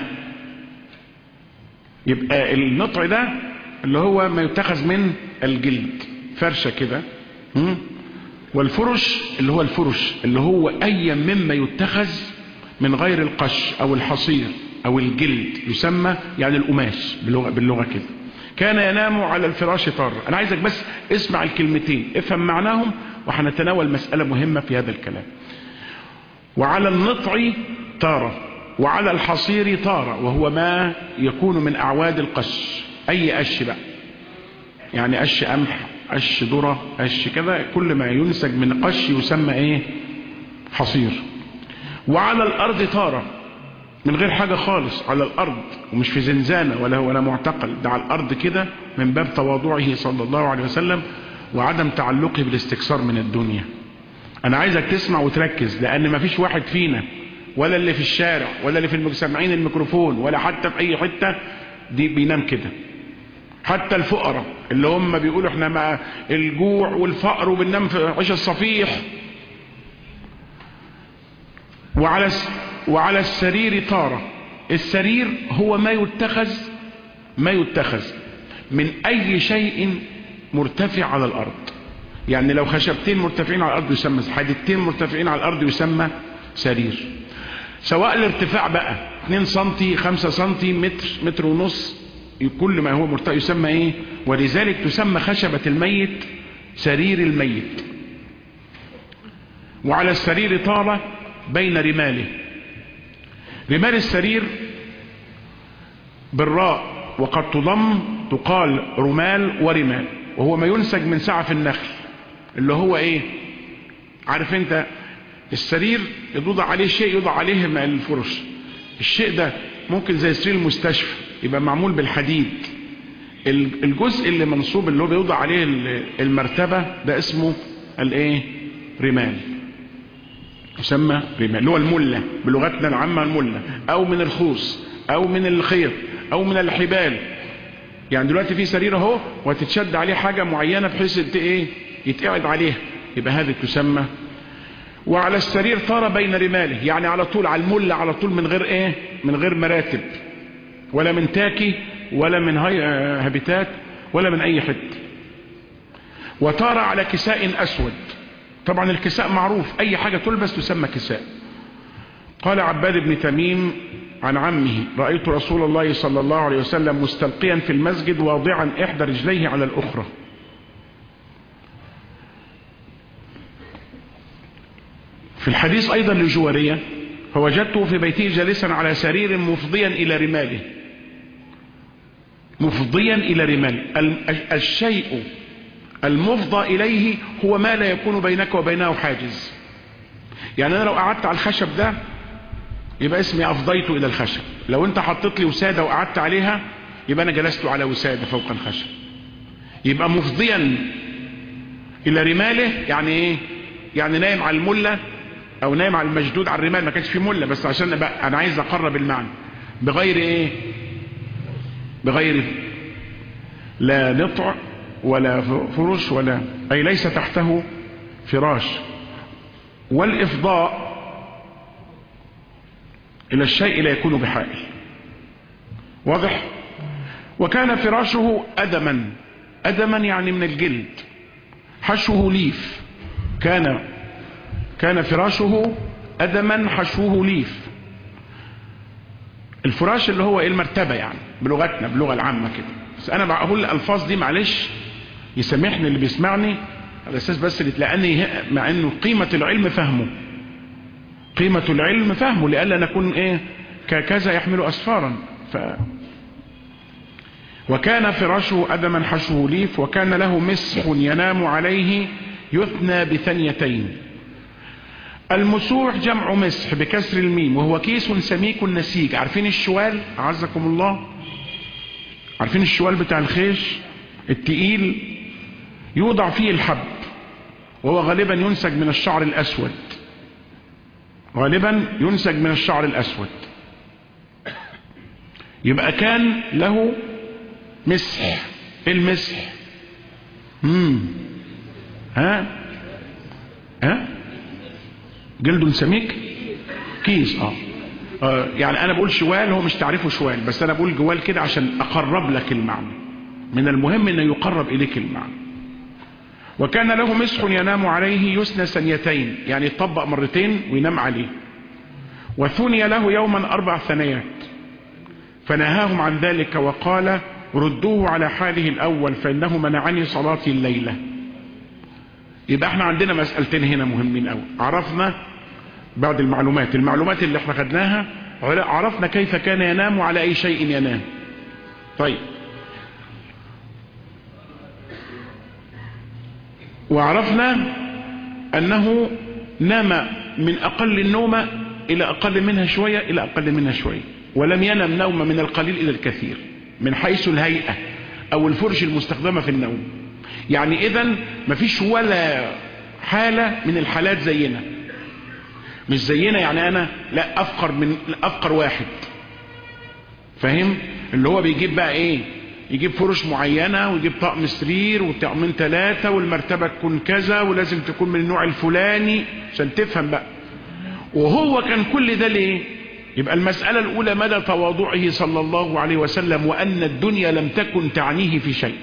يبقى النطع ده اللي هو ما يتخذ من الجلد فرشة كده والفرش اللي هو الفرش اللي هو أي مما يتخذ من غير القش أو الحصير أو الجلد يسمى يعني القماش باللغة, باللغة كده كان ينام على الفراش طارة أنا عايزك بس اسمع الكلمتين افهم معناهم وحنتناول مسألة مهمة في هذا الكلام وعلى النطع طارة وعلى الحصير طارة وهو ما يكون من أعواد القش أي قش بقى يعني قش قمح قش ذرة قش كذا كل ما ينسج من قش يسمى ايه حصير وعلى الأرض طارة من غير حاجة خالص على الأرض ومش في زنزانة ولا ولا معتقل ده على الأرض كده من باب تواضعه صلى الله عليه وسلم وعدم تعلقه بالاستكثار من الدنيا أنا عايزك تسمع وتركز لأن ما فيش واحد فينا ولا اللي في الشارع ولا اللي في المسمعين الميكروفون ولا حتى في أي حتة دي بينام كده حتى الفقراء اللي هم بيقولوا احنا مع الجوع والفقر وبننام في عيش الصفيح وعلى وعلى السرير طارة السرير هو ما يتخذ ما يتخذ من اي شيء مرتفع على الارض يعني لو خشبتين مرتفعين على الارض يسمى حديدتين مرتفعين على الارض يسمى سرير سواء الارتفاع بقى 2 سم 5 سم متر متر ونص كل ما هو مرتفع يسمى ايه ولذلك تسمى خشبة الميت سرير الميت وعلى السرير طالة بين رماله رمال السرير بالراء وقد تضم تقال رمال ورمال وهو ما ينسج من سعف النخل اللي هو ايه عارف انت السرير يوضع عليه شيء يوضع عليه الفرش الشيء ده ممكن زي سرير المستشفى يبقى معمول بالحديد الجزء اللي منصوب اللي هو بيوضع عليه المرتبة ده اسمه الايه رمال يسمى رمال اللي هو الملة بلغتنا العامة الملة او من الخوص او من الخيط او من الحبال يعني دلوقتي في سرير اهو وتتشد عليه حاجة معينة بحيث ايه يتقعد عليها يبقى هذه تسمى وعلى السرير طار بين رماله يعني على طول على الملة على طول من غير ايه من غير مراتب ولا من تاكي ولا من هابيتات ولا من اي حته وطار على كساء اسود طبعا الكساء معروف اي حاجة تلبس تسمى كساء قال عباد بن تميم عن عمه رأيت رسول الله صلى الله عليه وسلم مستلقيا في المسجد واضعا احدى رجليه على الاخرى في الحديث ايضا لجوارية فوجدته في بيته جالسا على سرير مفضيا الى رماله مفضيا الى رماله الشيء المفضى اليه هو ما لا يكون بينك وبينه حاجز يعني انا لو قعدت على الخشب ده يبقى اسمي افضيت الى الخشب لو انت حطيت لي وسادة وقعدت عليها يبقى انا جلست على وسادة فوق الخشب يبقى مفضيا الى رماله يعني ايه يعني نايم على الملة او نايم على المشدود على الرمال ما كانش في ملة بس عشان بقى انا عايز اقرب المعنى بغير ايه بغير لا نطع ولا فرش ولا اي ليس تحته فراش والافضاء الى الشيء لا يكون بحائل واضح وكان فراشه ادما ادما يعني من الجلد حشوه ليف كان كان فراشه ادما حشوه ليف الفراش اللي هو ايه المرتبة يعني بلغتنا باللغة العامة كده بس انا بقول الالفاظ دي معلش يسامحني اللي بيسمعني على اساس بس اللي تلاقاني مع انه قيمة العلم فهمه قيمة العلم فهمه لألا نكون ايه ككذا يحمل اسفارا ف وكان فراشه أدما حشه ليف وكان له مسح ينام عليه يثنى بثنيتين المسوح جمع مسح بكسر الميم وهو كيس سميك نسيج عارفين الشوال عزكم الله عارفين الشوال بتاع الخيش التقيل يوضع فيه الحب وهو غالبا ينسج من الشعر الأسود غالبا ينسج من الشعر الأسود يبقى كان له مسح المسح مم. ها ها جلد سميك كيس اه. اه يعني انا بقول شوال هو مش تعرفه شوال بس انا بقول جوال كده عشان اقرب لك المعنى من المهم انه يقرب اليك المعنى وكان له مسح ينام عليه يسنى ثنيتين يعني يطبق مرتين وينام عليه وثني له يوما اربع ثنيات فنهاهم عن ذلك وقال ردوه على حاله الاول فانه منعني صلاتي الليله يبقى احنا عندنا مسألتين هنا مهمين قوي عرفنا بعد المعلومات المعلومات اللي احنا خدناها عرفنا كيف كان ينام وعلى اي شيء ينام طيب وعرفنا انه نام من اقل النوم الى اقل منها شوية الى اقل منها شوية ولم ينم نوم من القليل الى الكثير من حيث الهيئة او الفرش المستخدمة في النوم يعني اذا مفيش ولا حالة من الحالات زينا مش زينا يعني انا لا افقر من افقر واحد فاهم اللي هو بيجيب بقى ايه يجيب فرش معينة ويجيب طقم سرير وطقمين ثلاثة والمرتبة تكون كذا ولازم تكون من النوع الفلاني عشان تفهم بقى وهو كان كل ده ليه يبقى المسألة الأولى مدى تواضعه صلى الله عليه وسلم وأن الدنيا لم تكن تعنيه في شيء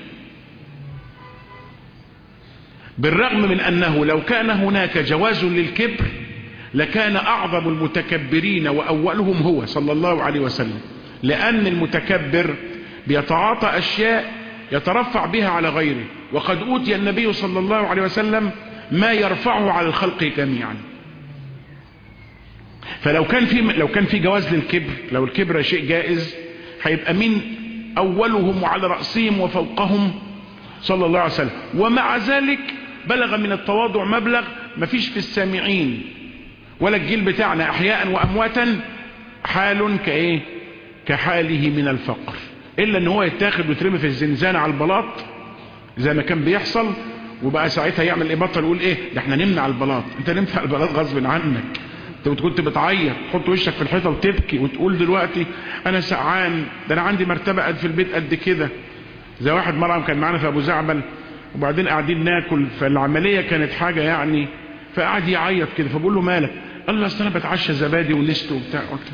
بالرغم من أنه لو كان هناك جواز للكبر لكان أعظم المتكبرين وأولهم هو صلى الله عليه وسلم لأن المتكبر بيتعاطى أشياء يترفع بها على غيره وقد أوتي النبي صلى الله عليه وسلم ما يرفعه على الخلق جميعا فلو كان في لو كان في جواز للكبر لو الكبر شيء جائز هيبقى مين أولهم وعلى رأسهم وفوقهم صلى الله عليه وسلم ومع ذلك بلغ من التواضع مبلغ مفيش في السامعين ولا الجيل بتاعنا أحياء وأمواتا حال كإيه كحاله من الفقر إلا أن هو يتاخد ويترمي في الزنزانة على البلاط زي ما كان بيحصل وبقى ساعتها يعمل ايه بطل يقول ايه ده احنا نمنع البلاط انت نمت على البلاط غصب عنك انت كنت بتعيط تحط وشك في الحيطه وتبكي وتقول دلوقتي انا سقعان ده انا عندي مرتبه قد في البيت قد كده زي واحد مره كان معانا في ابو زعبل وبعدين قاعدين ناكل فالعمليه كانت حاجه يعني فقعد يعيط كده فبقول له مالك قال له اصل انا بتعشى زبادي ونست وبتاع قلت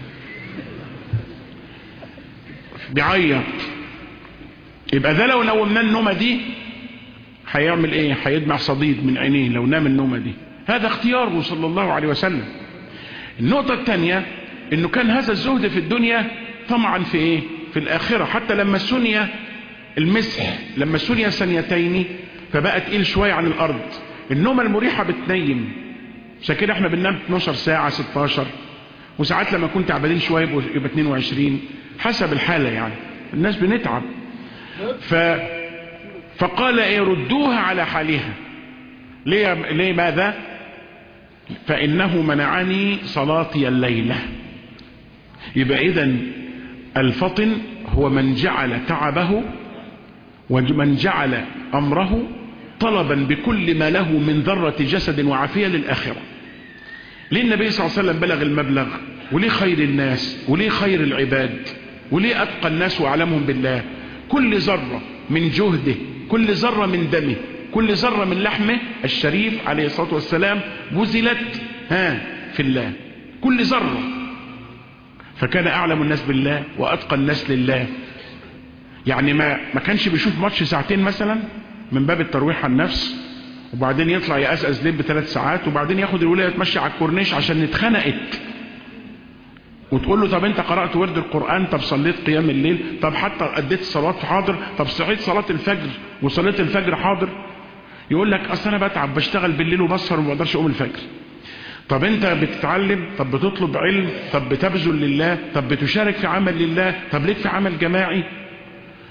بيعيط يبقى ده لو نومناه النومه دي هيعمل ايه هيدمع صديد من عينيه لو نام النومه دي هذا اختياره صلى الله عليه وسلم النقطه الثانيه انه كان هذا الزهد في الدنيا طمعا في ايه في الاخره حتى لما سني المسح لما سني ثانيتين فبقى تقيل شويه عن الارض النومه المريحه بتنيم عشان كده احنا بننام 12 ساعه 16 وساعات لما كنت تعبانين شويه يبقى 22 حسب الحاله يعني الناس بنتعب ف فقال ايه ردوها على حالها ليه, ليه ماذا فانه منعني صلاتي الليله يبقى اذا الفطن هو من جعل تعبه ومن جعل امره طلبا بكل ما له من ذرة جسد وعافية للآخرة ليه النبي صلى الله عليه وسلم بلغ المبلغ وليه خير الناس وليه خير العباد وليه أتقى الناس وأعلمهم بالله كل ذرة من جهده كل ذرة من دمه كل ذرة من لحمه الشريف عليه الصلاة والسلام بذلت ها في الله كل ذرة فكان أعلم الناس بالله وأتقى الناس لله يعني ما ما كانش بيشوف ماتش ساعتين مثلا من باب الترويح عن النفس وبعدين يطلع يقزقز ليل بثلاث ساعات وبعدين ياخد الولايه يتمشى على الكورنيش عشان اتخنقت وتقول له طب انت قرات ورد القران طب صليت قيام الليل طب حتى اديت الصلاه حاضر طب صحيت صلاه الفجر وصليت الفجر حاضر يقول لك اصل انا بتعب بشتغل بالليل وبسهر وما بقدرش اقوم الفجر طب انت بتتعلم طب بتطلب علم طب بتبذل لله طب بتشارك في عمل لله طب ليك في عمل جماعي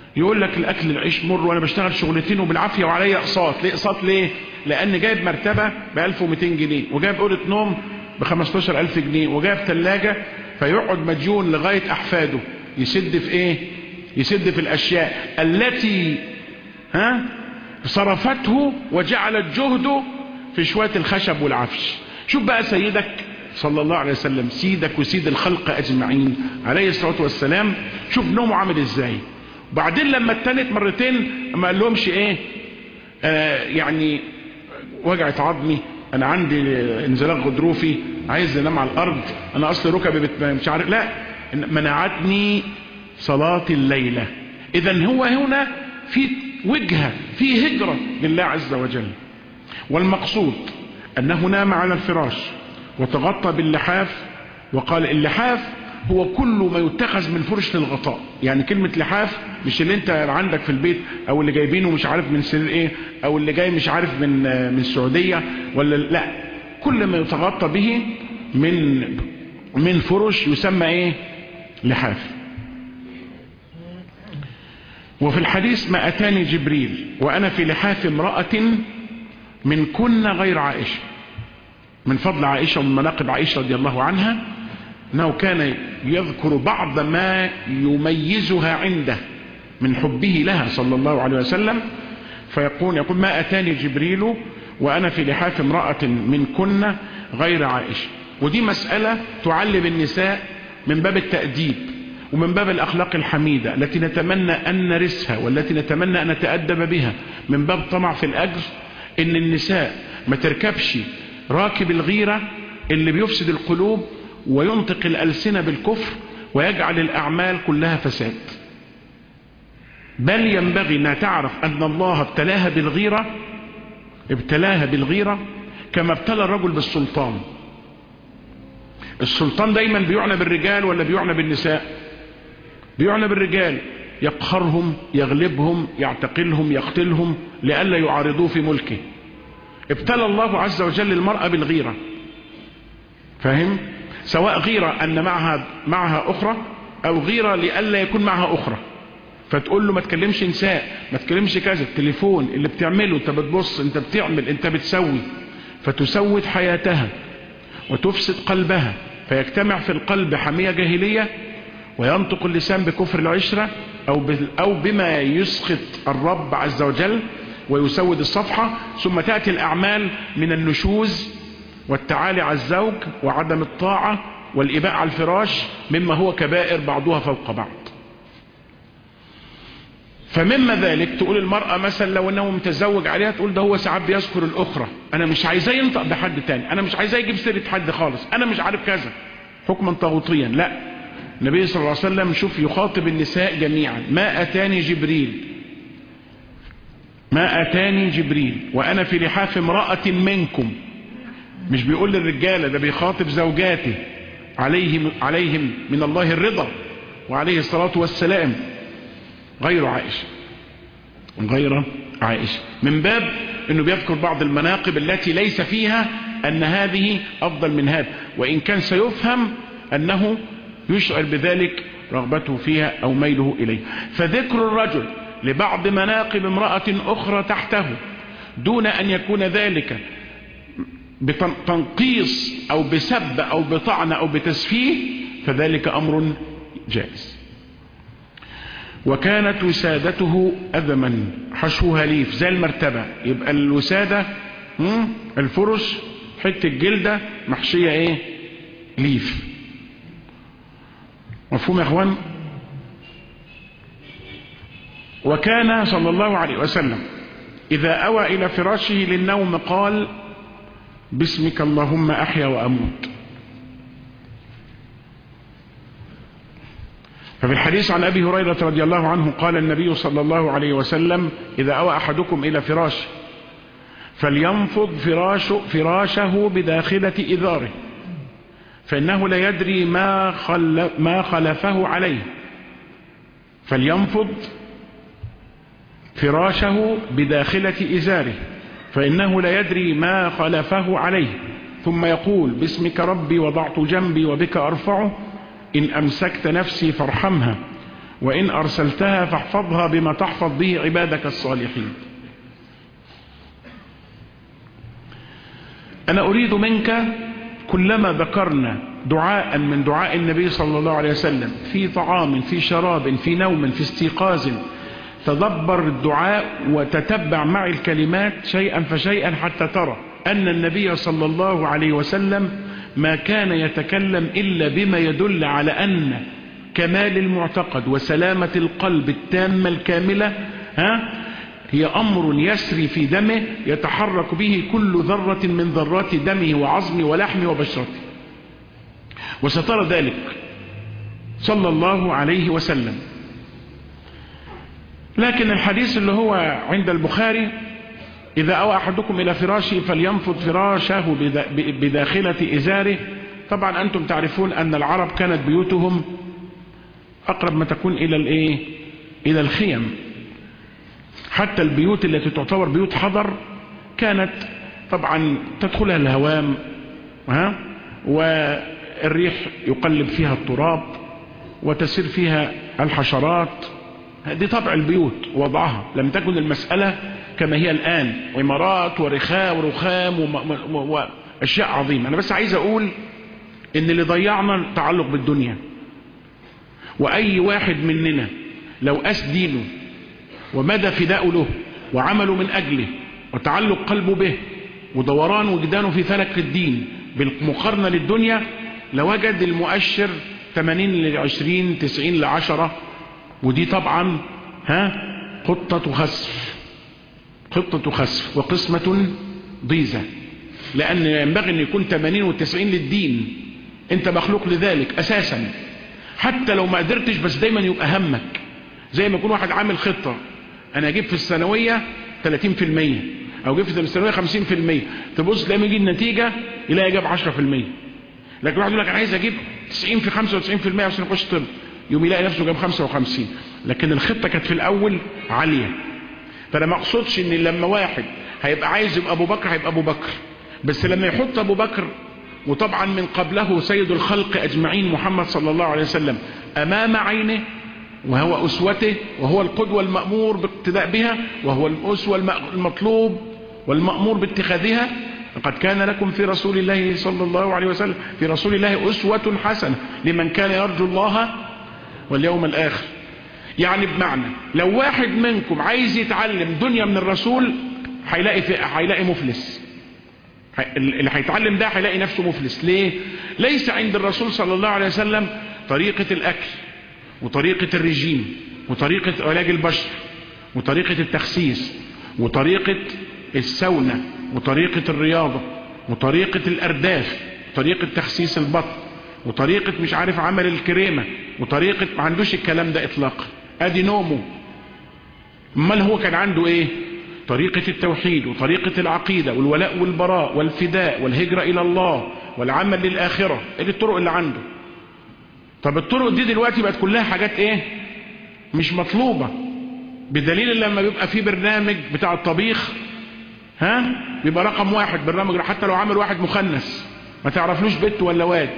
يقول لك الاكل العيش مر وانا بشتغل شغلتين وبالعافيه وعليا اقساط ليه اقساط ليه لان جايب مرتبه ب 1200 جنيه وجايب اوضه نوم ب 15000 جنيه وجايب ثلاجه فيقعد مديون لغايه احفاده يسد في ايه يسد في الاشياء التي ها صرفته وجعلت جهده في شويه الخشب والعفش شوف بقى سيدك صلى الله عليه وسلم سيدك وسيد الخلق اجمعين عليه الصلاه والسلام شوف نومه عامل ازاي بعدين لما اتنت مرتين ما قال لهمش ايه آه يعني وجعت عظمي انا عندي انزلاق غضروفي عايز انام على الارض انا اصل ركبي بت... مش عارف لا منعتني صلاة الليلة اذا هو هنا في وجهة في هجرة لله عز وجل والمقصود انه نام على الفراش وتغطى باللحاف وقال اللحاف هو كل ما يتخذ من فرش للغطاء يعني كلمة لحاف مش اللي انت عندك في البيت او اللي جايبينه مش عارف من سرير ايه او اللي جاي مش عارف من من السعودية ولا لا كل ما يتغطى به من من فرش يسمى ايه لحاف وفي الحديث ما اتاني جبريل وانا في لحاف امرأة من كن غير عائشة من فضل عائشة ومن مناقب عائشة رضي الله عنها انه كان يذكر بعض ما يميزها عنده من حبه لها صلى الله عليه وسلم فيقول يقول ما اتاني جبريل وانا في لحاف امرأة من كن غير عائشة ودي مسألة تعلم النساء من باب التأديب ومن باب الأخلاق الحميدة التي نتمنى أن نرسها والتي نتمنى أن نتأدب بها من باب طمع في الأجر إن النساء ما تركبش راكب الغيرة اللي بيفسد القلوب وينطق الألسنة بالكفر ويجعل الأعمال كلها فساد بل ينبغي أنها تعرف أن الله ابتلاها بالغيرة ابتلاها بالغيرة كما ابتلى الرجل بالسلطان السلطان دايما بيعنى بالرجال ولا بيعنى بالنساء بيعنى بالرجال يقهرهم يغلبهم يعتقلهم يقتلهم لئلا يعارضوه في ملكه ابتلى الله عز وجل المرأة بالغيرة فاهم سواء غيرة أن معها معها أخرى أو غيرة لئلا يكون معها أخرى فتقول له ما تكلمش نساء ما تكلمش كذا التليفون اللي بتعمله انت بتبص انت بتعمل انت بتسوي فتسود حياتها وتفسد قلبها فيجتمع في القلب حمية جاهلية وينطق اللسان بكفر العشرة أو, أو بما يسخط الرب عز وجل ويسود الصفحة ثم تأتي الأعمال من النشوز والتعالي على الزوج وعدم الطاعة والإباء على الفراش مما هو كبائر بعضها فوق بعض فمما ذلك تقول المرأة مثلا لو انه متزوج عليها تقول ده هو ساعات بيذكر الاخرى انا مش عايزاه ينطق بحد تاني انا مش عايزاه يجيب سيرة حد خالص انا مش عارف كذا حكما طاغوتيا لا النبي صلى الله عليه وسلم شوف يخاطب النساء جميعا ما اتاني جبريل ما اتاني جبريل وانا في لحاف امرأة منكم مش بيقول للرجالة ده بيخاطب زوجاته عليهم, عليهم من الله الرضا وعليه الصلاة والسلام غير عائشة غير عائشة من باب انه بيذكر بعض المناقب التي ليس فيها ان هذه افضل من هذا وان كان سيفهم انه يشعر بذلك رغبته فيها او ميله اليه فذكر الرجل لبعض مناقب امرأة اخرى تحته دون ان يكون ذلك بتنقيص او بسب او بطعن او بتسفيه فذلك امر جائز وكانت وسادته أذما حشوها ليف زي المرتبة يبقى الوسادة الفرش حتة جلدة محشية ايه ليف مفهوم يا اخوان وكان صلى الله عليه وسلم إذا أوى إلى فراشه للنوم قال باسمك اللهم أحيا وأموت ففي الحديث عن أبي هريرة رضي الله عنه قال النبي صلى الله عليه وسلم إذا أوى أحدكم إلى فراشه فلينفض فراش فراشه بداخلة إذاره فإنه لا يدري ما, خل ما خلفه عليه فلينفض فراشه بداخلة إزاره فإنه لا يدري ما خلفه عليه ثم يقول باسمك ربي وضعت جنبي وبك أرفعه إن أمسكت نفسي فارحمها وإن أرسلتها فاحفظها بما تحفظ به عبادك الصالحين أنا أريد منك كلما ذكرنا دعاء من دعاء النبي صلى الله عليه وسلم في طعام في شراب في نوم في استيقاظ تدبر الدعاء وتتبع معي الكلمات شيئا فشيئا حتى ترى أن النبي صلى الله عليه وسلم ما كان يتكلم إلا بما يدل على أن كمال المعتقد وسلامة القلب التامة الكاملة ها هي أمر يسري في دمه يتحرك به كل ذرة من ذرات دمه وعظمه ولحمه وبشرته وسترى ذلك صلى الله عليه وسلم لكن الحديث اللي هو عند البخاري إذا أوى أحدكم إلى فراشه فلينفض فراشه بداخلة إزاره طبعا أنتم تعرفون أن العرب كانت بيوتهم أقرب ما تكون إلى الإيه إلى الخيم حتى البيوت التي تعتبر بيوت حضر كانت طبعا تدخلها الهوام ها والريح يقلب فيها التراب وتسير فيها الحشرات دي طبع البيوت وضعها لم تكن المسألة كما هي الآن عمارات ورخاء ورخام وأشياء عظيمة أنا بس عايز أقول إن اللي ضيعنا تعلق بالدنيا وأي واحد مننا لو أس دينه ومدى فداء له وعمله من أجله وتعلق قلبه به ودوران وجدانه في فلك الدين بالمقارنة للدنيا لوجد المؤشر 80 ل 20 90 ل 10 ودي طبعا ها خطة خسف خطة خسف وقسمة ضيزة لأن ينبغي أن يكون 80 و90 للدين أنت مخلوق لذلك أساسا حتى لو ما قدرتش بس دايما يبقى همك زي ما يكون واحد عامل خطة أنا أجيب في الثانوية 30% أو أجيب في الثانوية 50% تبص تلاقي يجي النتيجة يلاقي جاب 10% لكن واحد يقول لك أنا عايز أجيب 90 في 95% عشان أخش طب يوم يلاقي نفسه جاب 55 لكن الخطة كانت في الأول عالية فأنا ما أقصدش إن لما واحد هيبقى عايز يبقى أبو بكر هيبقى أبو بكر بس لما يحط أبو بكر وطبعا من قبله سيد الخلق أجمعين محمد صلى الله عليه وسلم أمام عينه وهو أسوته وهو القدوة المأمور باقتداء بها وهو الأسوة المطلوب والمأمور باتخاذها لقد كان لكم في رسول الله صلى الله عليه وسلم في رسول الله أسوة حسنة لمن كان يرجو الله واليوم الآخر يعني بمعنى لو واحد منكم عايز يتعلم دنيا من الرسول هيلاقي في هيلاقي مفلس اللي هيتعلم ده هيلاقي نفسه مفلس ليه ليس عند الرسول صلى الله عليه وسلم طريقة الأكل وطريقة الرجيم وطريقة علاج البشر وطريقة التخسيس وطريقة السونة وطريقة الرياضة وطريقة الأرداف وطريقة تخسيس البطن وطريقة مش عارف عمل الكريمة وطريقة ما عندوش الكلام ده اطلاقا ادي نومه امال هو كان عنده ايه طريقة التوحيد وطريقة العقيدة والولاء والبراء والفداء والهجرة الى الله والعمل للآخرة ادي الطرق اللي عنده طب الطرق دي دلوقتي بقت كلها حاجات ايه مش مطلوبة بدليل لما بيبقى في برنامج بتاع الطبيخ ها بيبقى رقم واحد برنامج حتى لو عامل واحد مخنث ما تعرفلوش بنت ولا واد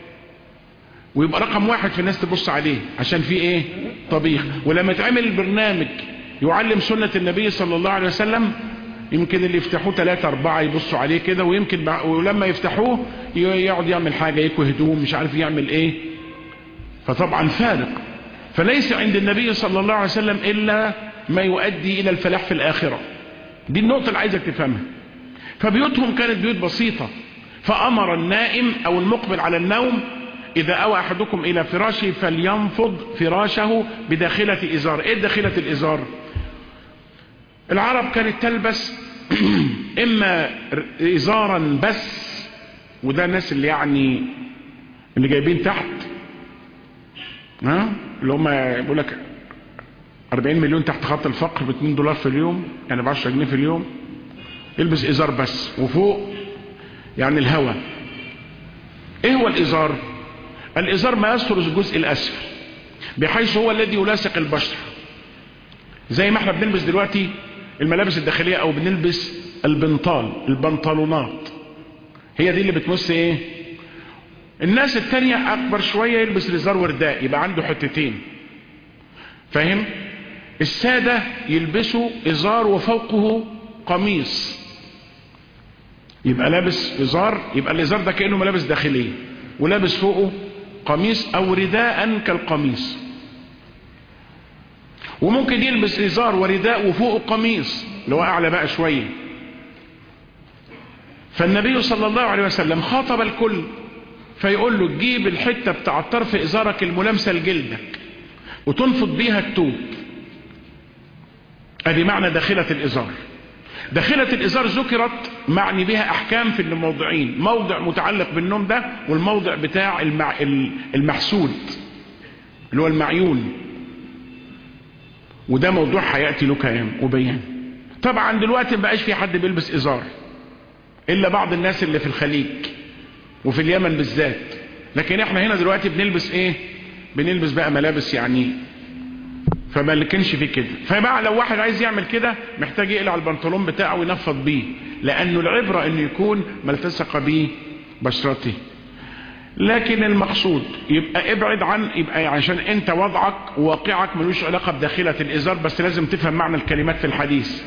ويبقى رقم واحد في الناس تبص عليه عشان في ايه طبيخ ولما تعمل البرنامج يعلم سنة النبي صلى الله عليه وسلم يمكن اللي يفتحوه ثلاثة أربعة يبصوا عليه كده ويمكن بع... ولما يفتحوه يقعد يعمل حاجة يكوي هدوم مش عارف يعمل ايه فطبعا فارق فليس عند النبي صلى الله عليه وسلم إلا ما يؤدي إلى الفلاح في الآخرة دي النقطة اللي عايزك تفهمها فبيوتهم كانت بيوت بسيطة فأمر النائم أو المقبل على النوم إذا أوى أحدكم إلى فراشه فلينفض فراشه بداخلة إزار إيه داخلة الإزار العرب كانت تلبس إما إزارا بس وده الناس اللي يعني اللي جايبين تحت ها اللي هم يقول لك 40 مليون تحت خط الفقر ب 2 دولار في اليوم يعني ب 10 جنيه في اليوم يلبس إزار بس وفوق يعني الهواء ايه هو الإزار الإزار ما يستر الجزء الأسفل بحيث هو الذي يلاصق البشر زي ما احنا بنلبس دلوقتي الملابس الداخلية او بنلبس البنطال البنطلونات هي دي اللي بتمس ايه الناس التانية اكبر شوية يلبس الازار ورداء يبقى عنده حتتين فاهم السادة يلبسوا ازار وفوقه قميص يبقى لابس ازار يبقى الازار ده كأنه ملابس داخلية ولابس فوقه قميص او رداء كالقميص وممكن يلبس ازار ورداء وفوقه قميص اللي هو اعلى بقى شوية فالنبي صلى الله عليه وسلم خاطب الكل فيقول له تجيب الحتة بتاع طرف ازارك الملامسة لجلدك وتنفض بيها التوب ادي معنى داخلة الازار داخلة الازار ذكرت معني بها احكام في الموضعين موضع متعلق بالنوم ده والموضع بتاع المع... المحسود اللي هو المعيون وده موضوع هياتي له كلام وبيان طبعا دلوقتي مبقاش في حد بيلبس ازار الا بعض الناس اللي في الخليج وفي اليمن بالذات لكن احنا هنا دلوقتي بنلبس ايه بنلبس بقى ملابس يعني فما لكنش في كده فبقى لو واحد عايز يعمل كده محتاج يقلع البنطلون بتاعه وينفض بيه لانه العبرة انه يكون ما التصق به بشرته لكن المقصود يبقى ابعد عن يبقى عشان انت وضعك وواقعك ملوش علاقة بداخلة الازار بس لازم تفهم معنى الكلمات في الحديث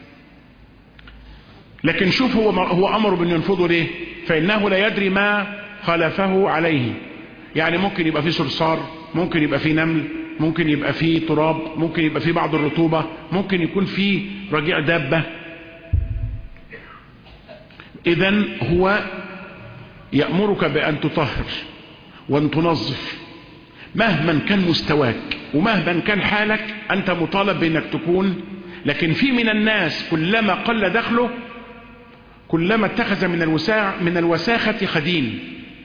لكن شوف هو هو امره بان ينفضه ليه فانه لا يدري ما خلفه عليه يعني ممكن يبقى فيه صرصار ممكن يبقى فيه نمل ممكن يبقى فيه تراب ممكن يبقى فيه بعض الرطوبة ممكن يكون فيه رجيع دابة اذا هو يأمرك بأن تطهر وأن تنظف مهما كان مستواك ومهما كان حالك أنت مطالب بأنك تكون لكن في من الناس كلما قل دخله كلما اتخذ من الوساع من الوساخة خدين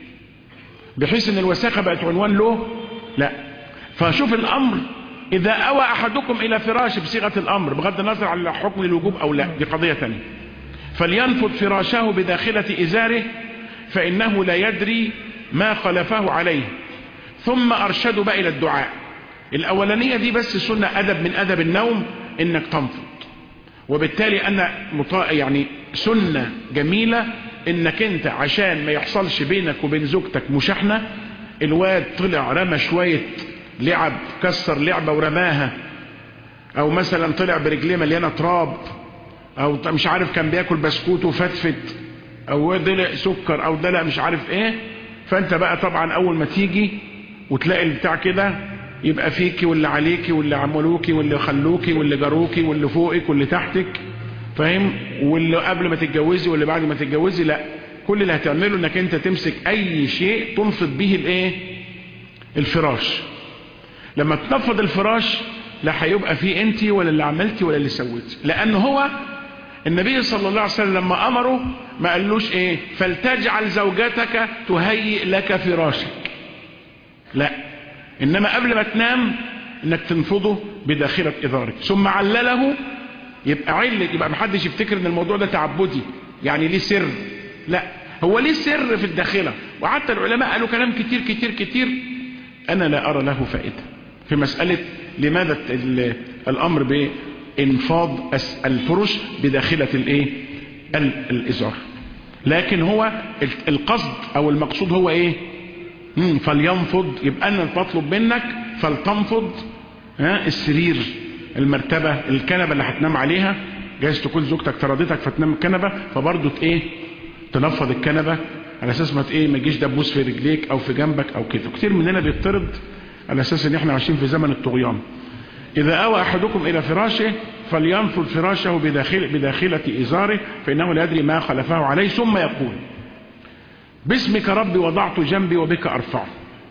بحيث ان الوساخة بقت عنوان له لا فشوف الامر اذا اوى احدكم الى فراش بصيغة الامر بغض النظر عن حكم الوجوب او لا دي قضية تانية فلينفض فراشاه بداخلة ازاره فانه لا يدري ما خلفه عليه ثم ارشده بقى الى الدعاء الاولانية دي بس سنة ادب من ادب النوم انك تنفض وبالتالي انا مطا... يعني سنة جميلة انك انت عشان ما يحصلش بينك وبين زوجتك مشاحنة الواد طلع رمى شوية لعب كسر لعبة ورماها او مثلا طلع برجليه مليانة تراب او مش عارف كان بياكل بسكوت وفتفت او دلق سكر او دلق مش عارف ايه فانت بقى طبعا اول ما تيجي وتلاقي البتاع كده يبقى فيكي واللي عليكي واللي عملوكي واللي خلوكي واللي جاروكي واللي فوقك واللي تحتك فاهم واللي قبل ما تتجوزي واللي بعد ما تتجوزي لا كل اللي هتعمله انك انت تمسك اي شيء تنفض به الايه الفراش لما تنفض الفراش لا هيبقى فيه انت ولا اللي عملتي ولا اللي سويتي لان هو النبي صلى الله عليه وسلم لما امره ما قالوش ايه فلتجعل زوجتك تهيئ لك فراشك لا انما قبل ما تنام انك تنفضه بداخلة اذارك ثم علله يبقى علة يبقى محدش يفتكر ان الموضوع ده تعبدي يعني ليه سر لا هو ليه سر في الداخلة وحتى العلماء قالوا كلام كتير كتير كتير انا لا ارى له فائدة في مسألة لماذا الامر بانفاض الفرش بداخلة الايه الازار لكن هو القصد او المقصود هو ايه مم فلينفض يبقى انا بطلب منك فلتنفض ها السرير المرتبة الكنبة اللي هتنام عليها جايز تكون زوجتك ترضيتك فتنام الكنبة فبرضه ايه تنفض الكنبة على اساس ما ايه ما يجيش دبوس في رجليك او في جنبك او كده كتير مننا بيطرد على اساس ان احنا عايشين في زمن الطغيان اذا اوى احدكم الى فراشه فلينفض فراشه بداخل بداخلة ازاره فانه لا يدري ما خلفه عليه ثم يقول باسمك ربي وضعت جنبي وبك ارفعه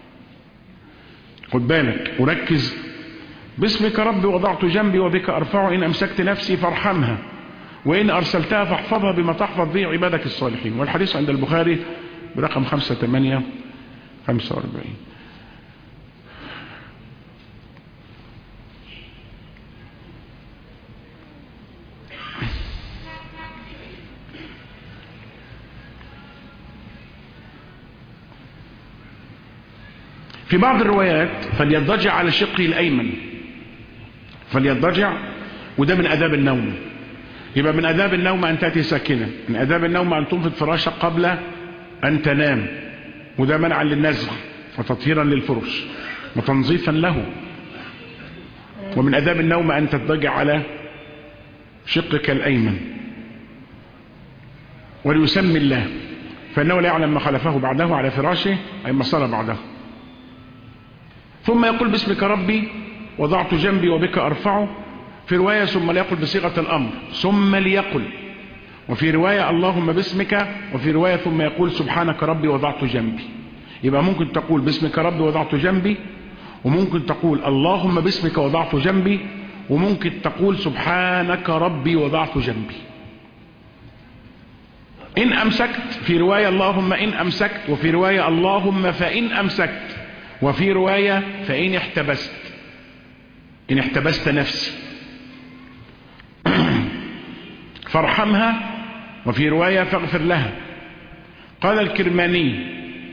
خد بالك وركز باسمك ربي وضعت جنبي وبك ارفعه ان امسكت نفسي فارحمها وان ارسلتها فاحفظها بما تحفظ به عبادك الصالحين والحديث عند البخاري برقم 58 45 في بعض الروايات فليضجع على شقه الأيمن فليضجع وده من أداب النوم يبقى من أداب النوم أن تأتي ساكنة من أداب النوم أن تنفض فراشك قبل أن تنام وده منعا للنزع وتطهيرا للفرش وتنظيفا له ومن أداب النوم أن تضجع على شقك الأيمن وليسمي الله فإنه لا يعلم ما خلفه بعده على فراشه أي ما صار بعده ثم يقول باسمك ربي وضعت جنبي وبك أرفعه في رواية ثم ليقل بصيغة الأمر ثم ليقل وفي رواية اللهم باسمك وفي رواية ثم يقول سبحانك ربي وضعت جنبي يبقى ممكن تقول باسمك ربي وضعت جنبي وممكن تقول اللهم باسمك وضعت جنبي وممكن تقول سبحانك ربي وضعت جنبي إن أمسكت في رواية اللهم إن أمسكت وفي رواية اللهم فإن أمسكت وفي رواية فإن احتبست إن احتبست نفسي فارحمها وفي رواية فاغفر لها قال الكرماني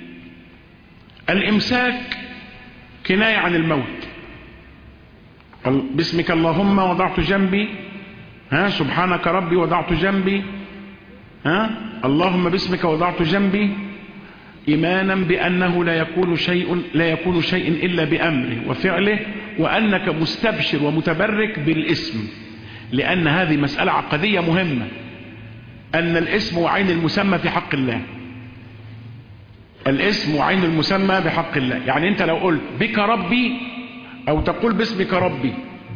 الإمساك كناية عن الموت قال باسمك اللهم وضعت جنبي ها سبحانك ربي وضعت جنبي ها اللهم باسمك وضعت جنبي إيمانا بأنه لا يكون شيء لا يكون شيء إلا بأمره وفعله وأنك مستبشر ومتبرك بالاسم لأن هذه مسألة عقدية مهمة أن الاسم وعين المسمى في حق الله الاسم وعين المسمى بحق الله يعني أنت لو قلت بك ربي أو تقول باسمك ربي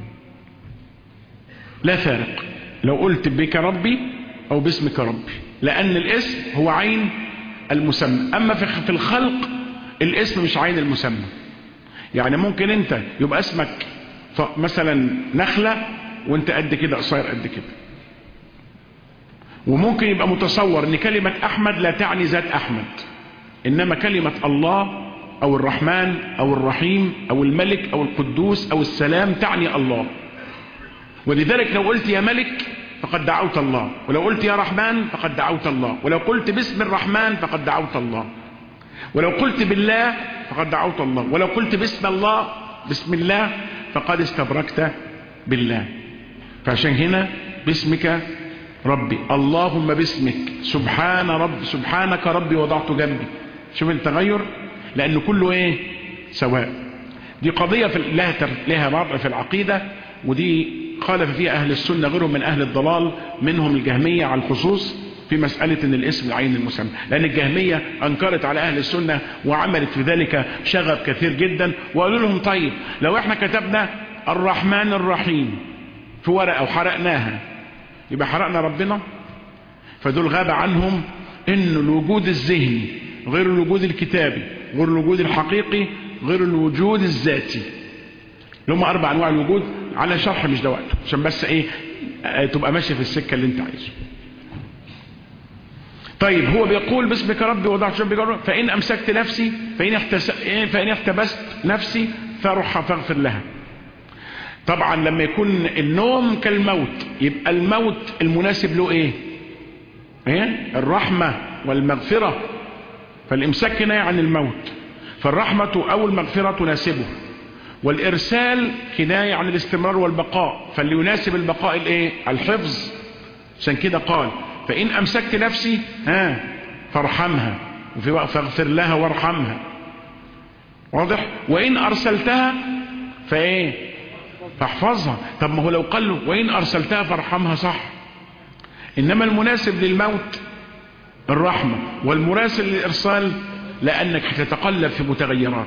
لا فارق لو قلت بك ربي أو باسمك ربي لأن الاسم هو عين المسمى أما في الخلق الاسم مش عين المسمى يعني ممكن أنت يبقى اسمك مثلا نخلة وانت قد كده قصير قد كده وممكن يبقى متصور ان كلمة احمد لا تعني ذات احمد انما كلمة الله او الرحمن او الرحيم او الملك او القدوس او السلام تعني الله ولذلك لو قلت يا ملك فقد دعوت الله ولو قلت يا رحمن فقد دعوت الله ولو قلت باسم الرحمن فقد دعوت الله ولو قلت بالله فقد دعوت الله ولو قلت باسم الله بسم الله فقد استبركت بالله فعشان هنا باسمك ربي اللهم باسمك سبحان رب سبحانك ربي وضعت جنبي شوف التغير لأنه كله ايه سواء دي قضية في لها لها وضع في العقيدة ودي خالف فيها أهل السنة غيرهم من أهل الضلال منهم الجهمية على الخصوص في مسألة ان الاسم عين المسمى لأن الجهمية أنكرت على أهل السنة وعملت في ذلك شغب كثير جدا وقالوا لهم طيب لو احنا كتبنا الرحمن الرحيم في ورقة وحرقناها يبقى حرقنا ربنا فدول غاب عنهم ان الوجود الذهني غير الوجود الكتابي غير الوجود الحقيقي غير الوجود الذاتي اللي هم اربع انواع الوجود على شرح مش ده وقته عشان بس ايه تبقى ماشي في السكه اللي انت عايزه طيب هو بيقول باسمك ربي وضعت جنبي ربي فان امسكت نفسي فان احتس... فان احتبست نفسي فاروح فاغفر لها طبعا لما يكون النوم كالموت يبقى الموت المناسب له ايه ايه الرحمة والمغفرة فالامساك كناية عن الموت فالرحمة او المغفرة تناسبه والارسال كناية عن الاستمرار والبقاء فاللي يناسب البقاء الايه الحفظ عشان كده قال فان امسكت نفسي ها فارحمها وفي وقت فاغفر لها وارحمها واضح وان ارسلتها فايه فاحفظها طب ما هو لو قال له وإن أرسلتها فارحمها صح إنما المناسب للموت الرحمة والمراسل للإرسال لأنك هتتقلب في متغيرات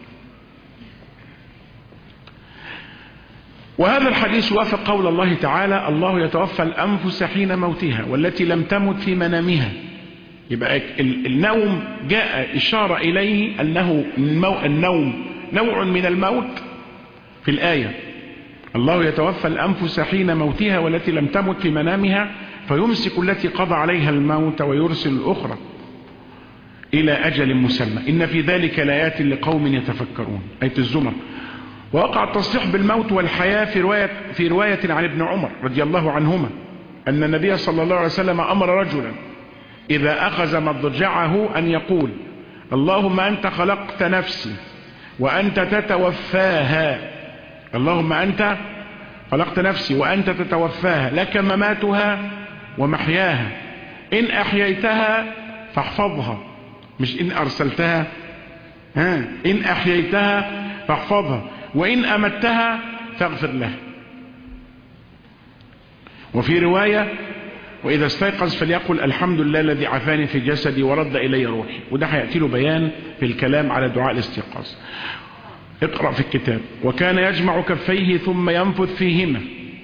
وهذا الحديث وافق قول الله تعالى الله يتوفى الأنفس حين موتها والتي لم تمت في منامها يبقى النوم جاء إشارة إليه أنه النوم نوع من الموت في الآية الله يتوفى الأنفس حين موتها والتي لم تمت في منامها فيمسك التي قضى عليها الموت ويرسل الأخرى إلى أجل مسمى إن في ذلك لآيات لقوم يتفكرون آية الزمر ووقع التصريح بالموت والحياة في رواية, في رواية عن ابن عمر رضي الله عنهما أن النبي صلى الله عليه وسلم أمر رجلا إذا أخذ مضجعه أن يقول اللهم أنت خلقت نفسي وأنت تتوفاها اللهم أنت خلقت نفسي وأنت تتوفاها لك مماتها ومحياها إن أحييتها فاحفظها مش إن أرسلتها ها إن أحييتها فاحفظها وإن أمتها فاغفر له وفي رواية وإذا استيقظ فليقل الحمد لله الذي عافاني في جسدي ورد إلي روحي وده هيأتي له بيان في الكلام على دعاء الاستيقاظ اقرأ في الكتاب وكان يجمع كفيه ثم ينفث فيهما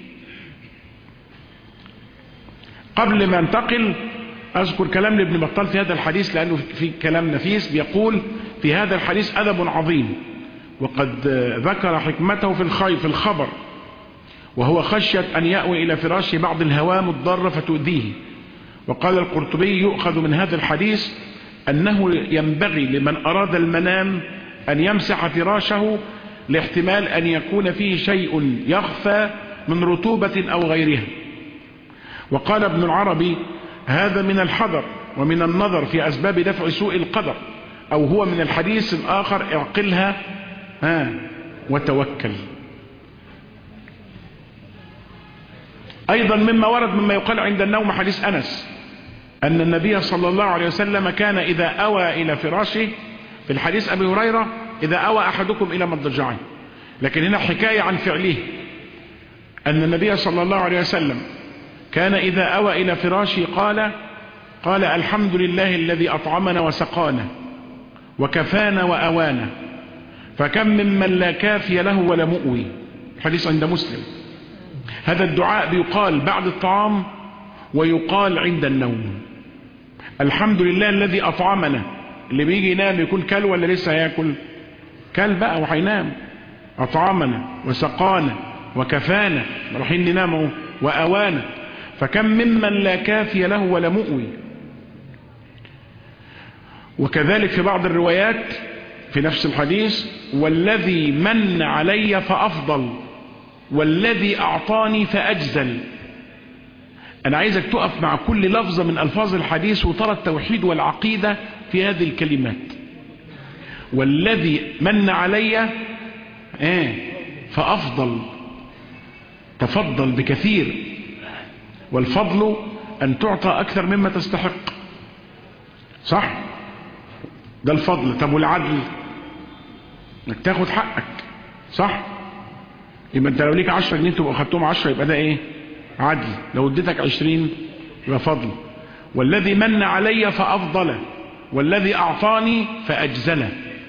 قبل ما انتقل أذكر كلام لابن بطال في هذا الحديث لأنه في كلام نفيس بيقول في هذا الحديث أدب عظيم وقد ذكر حكمته في الخير في الخبر وهو خشية أن يأوي إلى فراشه بعض الهوام الضارة فتؤذيه وقال القرطبي يؤخذ من هذا الحديث أنه ينبغي لمن أراد المنام أن يمسح فراشه لاحتمال أن يكون فيه شيء يخفى من رطوبة أو غيرها وقال ابن العربي هذا من الحذر ومن النظر في أسباب دفع سوء القدر أو هو من الحديث الآخر اعقلها ها وتوكل أيضا مما ورد مما يقال عند النوم حديث أنس أن النبي صلى الله عليه وسلم كان إذا أوى إلى فراشه في الحديث أبي هريرة إذا أوى أحدكم إلى مضجعه لكن هنا حكاية عن فعله أن النبي صلى الله عليه وسلم كان إذا أوى إلى فراشه قال قال الحمد لله الذي أطعمنا وسقانا وكفانا وأوانا فكم ممن لا كافي له ولا مؤوي حديث عند مسلم هذا الدعاء بيقال بعد الطعام ويقال عند النوم الحمد لله الذي أطعمنا اللي بيجي ينام يكون كل ولا لسه هياكل كل بقى وهينام أطعمنا وسقانا وكفانا رايحين ننام وأوانا فكم ممن لا كافي له ولا مؤوي وكذلك في بعض الروايات في نفس الحديث والذي من علي فأفضل والذي أعطاني فأجزل أنا عايزك تقف مع كل لفظة من ألفاظ الحديث وترى التوحيد والعقيدة في هذه الكلمات والذي من علي آه فأفضل تفضل بكثير والفضل أن تعطى أكثر مما تستحق صح ده الفضل طب والعدل انك تاخد حقك صح يبقى انت لو ليك 10 جنيه تبقى خدتهم 10 يبقى ده ايه عدل لو اديتك 20 يبقى فضل والذي من علي فافضل والذي اعطاني فاجزله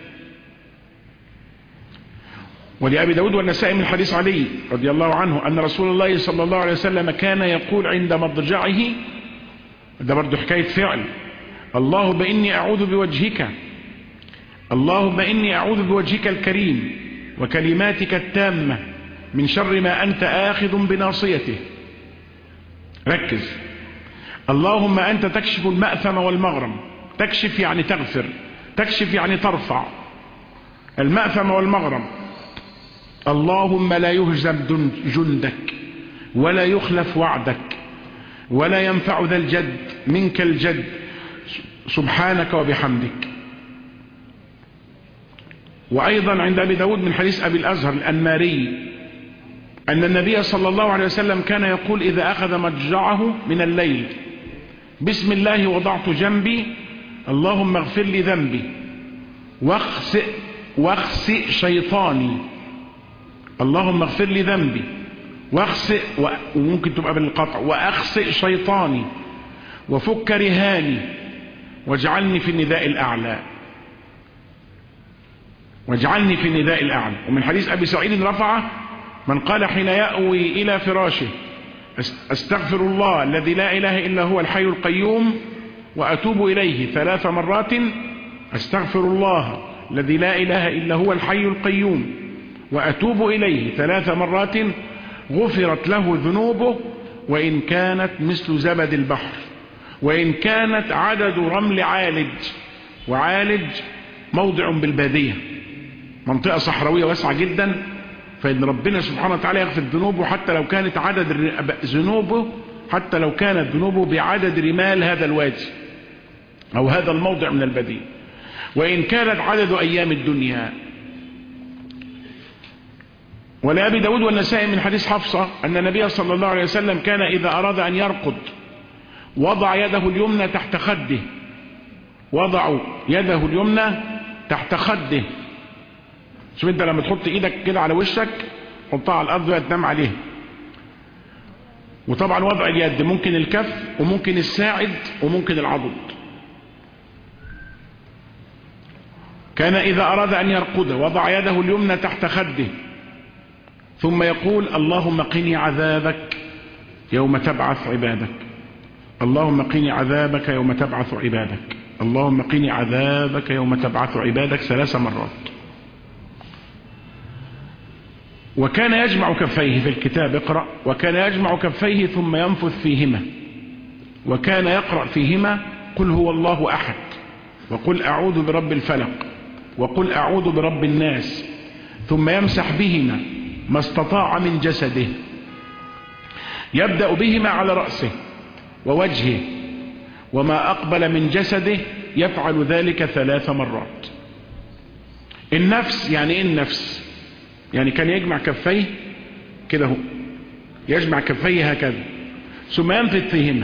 ولأبي داود والنسائي من حديث علي رضي الله عنه أن رسول الله صلى الله عليه وسلم كان يقول عند مضجعه ده برضه حكاية فعل اللهم إني أعوذ بوجهك اللهم إني أعوذ بوجهك الكريم وكلماتك التامة من شر ما أنت آخذ بناصيته ركز اللهم أنت تكشف المأثم والمغرم تكشف يعني تغفر تكشف يعني ترفع المأثم والمغرم اللهم لا يهزم جندك ولا يخلف وعدك ولا ينفع ذا الجد منك الجد سبحانك وبحمدك وأيضا عند أبي داود من حديث أبي الأزهر الأنماري أن النبي صلى الله عليه وسلم كان يقول إذا أخذ مضجعه من الليل بسم الله وضعت جنبي اللهم اغفر لي ذنبي واخسئ واخسئ شيطاني اللهم اغفر لي ذنبي واخسئ وممكن تبقى بالقطع واخسئ شيطاني وفك رهاني واجعلني في النداء الأعلى واجعلني في النداء الأعلى ومن حديث أبي سعيد رفعه من قال حين يأوي إلى فراشه استغفر الله الذي لا إله إلا هو الحي القيوم وأتوب إليه ثلاث مرات استغفر الله الذي لا إله إلا هو الحي القيوم وأتوب إليه ثلاث مرات غفرت له ذنوبه وإن كانت مثل زبد البحر وإن كانت عدد رمل عالج وعالج موضع بالبادية منطقة صحراوية واسعة جدا فإن ربنا سبحانه وتعالى يغفر ذنوبه حتى لو كانت عدد ذنوبه حتى لو كانت ذنوبه بعدد رمال هذا الوادي أو هذا الموضع من البديل وإن كانت عدد أيام الدنيا ولأبي داود والنسائي من حديث حفصة أن النبي صلى الله عليه وسلم كان إذا أراد أن يرقد وضع يده اليمنى تحت خده وضع يده اليمنى تحت خده شوف انت لما تحط ايدك كده على وشك حطها على الأرض ويتنام عليها وطبعا وضع اليد ممكن الكف وممكن الساعد وممكن العضد كان إذا أراد أن يرقد وضع يده اليمنى تحت خده ثم يقول اللهم قني عذابك يوم تبعث عبادك اللهم قني عذابك يوم تبعث عبادك اللهم قني عذابك يوم تبعث عبادك ثلاث مرات وكان يجمع كفيه في الكتاب اقرأ وكان يجمع كفيه ثم ينفث فيهما وكان يقرأ فيهما قل هو الله أحد وقل أعوذ برب الفلق وقل أعوذ برب الناس ثم يمسح بهما ما استطاع من جسده يبدأ بهما على رأسه ووجهه وما أقبل من جسده يفعل ذلك ثلاث مرات النفس يعني ايه النفس يعني كان يجمع كفيه كده هو يجمع كفيه هكذا ثم ينفذ فيهما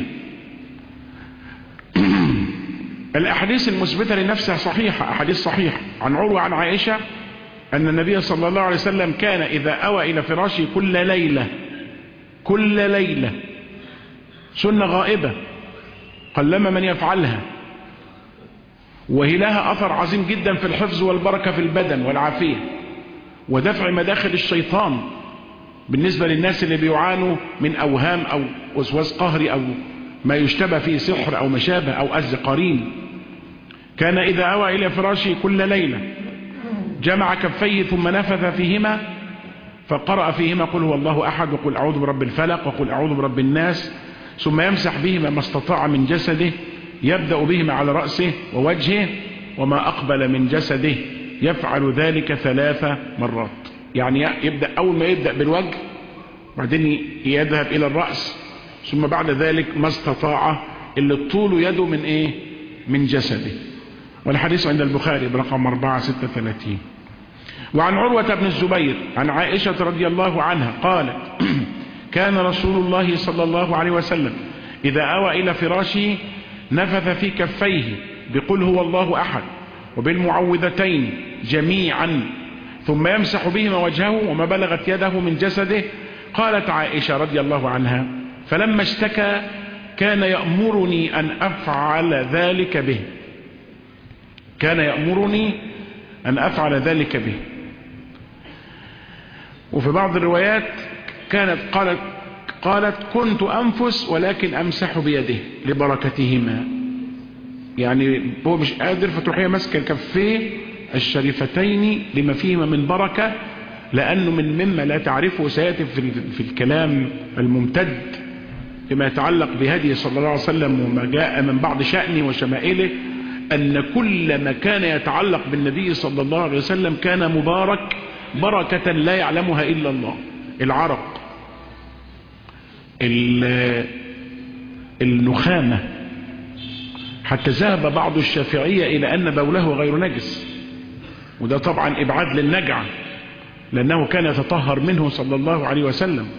الأحاديث المثبتة لنفسها صحيحة أحاديث صحيحة عن عروة عن عائشة أن النبي صلى الله عليه وسلم كان إذا أوى إلى فراشه كل ليلة كل ليلة سنة غائبة قلما من يفعلها وهي لها أثر عظيم جدا في الحفظ والبركة في البدن والعافية ودفع مداخل الشيطان بالنسبة للناس اللي بيعانوا من أوهام أو وسواس قهري أو ما يشتبه فيه سحر أو مشابه أو أز قرين كان إذا أوى إلى فراشه كل ليلة جمع كفيه ثم نفث فيهما فقرأ فيهما قل هو الله أحد وقل أعوذ برب الفلق وقل أعوذ برب الناس ثم يمسح بهما ما استطاع من جسده يبدأ بهما على رأسه ووجهه وما أقبل من جسده يفعل ذلك ثلاث مرات يعني يبدأ أول ما يبدأ بالوجه بعدين يذهب إلى الرأس ثم بعد ذلك ما استطاع اللي طول يده من إيه من جسده والحديث عند البخاري برقم 436 وعن عروة بن الزبير عن عائشة رضي الله عنها قالت كان رسول الله صلى الله عليه وسلم إذا أوى إلى فراشه نفث في كفيه بقل هو الله أحد وبالمعوذتين جميعا ثم يمسح بهما وجهه وما بلغت يده من جسده قالت عائشة رضي الله عنها فلما اشتكى كان يأمرني أن أفعل ذلك به كان يأمرني أن أفعل ذلك به وفي بعض الروايات كانت قالت قالت كنت أنفس ولكن أمسح بيده لبركتهما يعني هو مش قادر فتروح هي ماسكه كفيه الشريفتين لما فيهما من بركة لأنه من مما لا تعرفه سيأتي في الكلام الممتد فيما يتعلق بهدي صلى الله عليه وسلم وما جاء من بعض شأنه وشمائله أن كل ما كان يتعلق بالنبي صلى الله عليه وسلم كان مبارك بركة لا يعلمها إلا الله العرق النخامة حتى ذهب بعض الشافعية إلى أن بوله غير نجس وده طبعا إبعاد للنجع لأنه كان يتطهر منه صلى الله عليه وسلم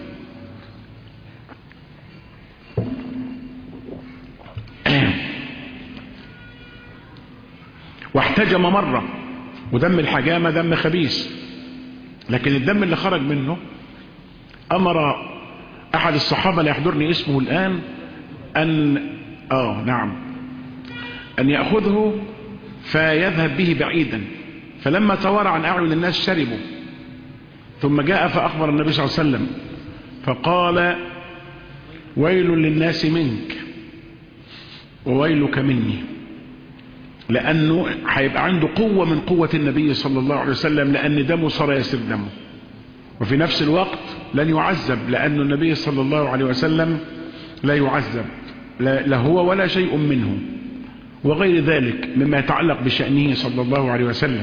واحتجم مرة ودم الحجامة دم خبيث لكن الدم اللي خرج منه أمر أحد الصحابة لا يحضرني اسمه الآن أن آه نعم أن يأخذه فيذهب به بعيدا فلما توارى عن أعين الناس شربوا ثم جاء فأخبر النبي صلى الله عليه وسلم فقال ويل للناس منك وويلك مني لأنه هيبقى عنده قوة من قوة النبي صلى الله عليه وسلم لأن دمه صار يسر دمه وفي نفس الوقت لن يعذب لأن النبي صلى الله عليه وسلم لا يعذب لا, لا هو ولا شيء منه وغير ذلك مما يتعلق بشأنه صلى الله عليه وسلم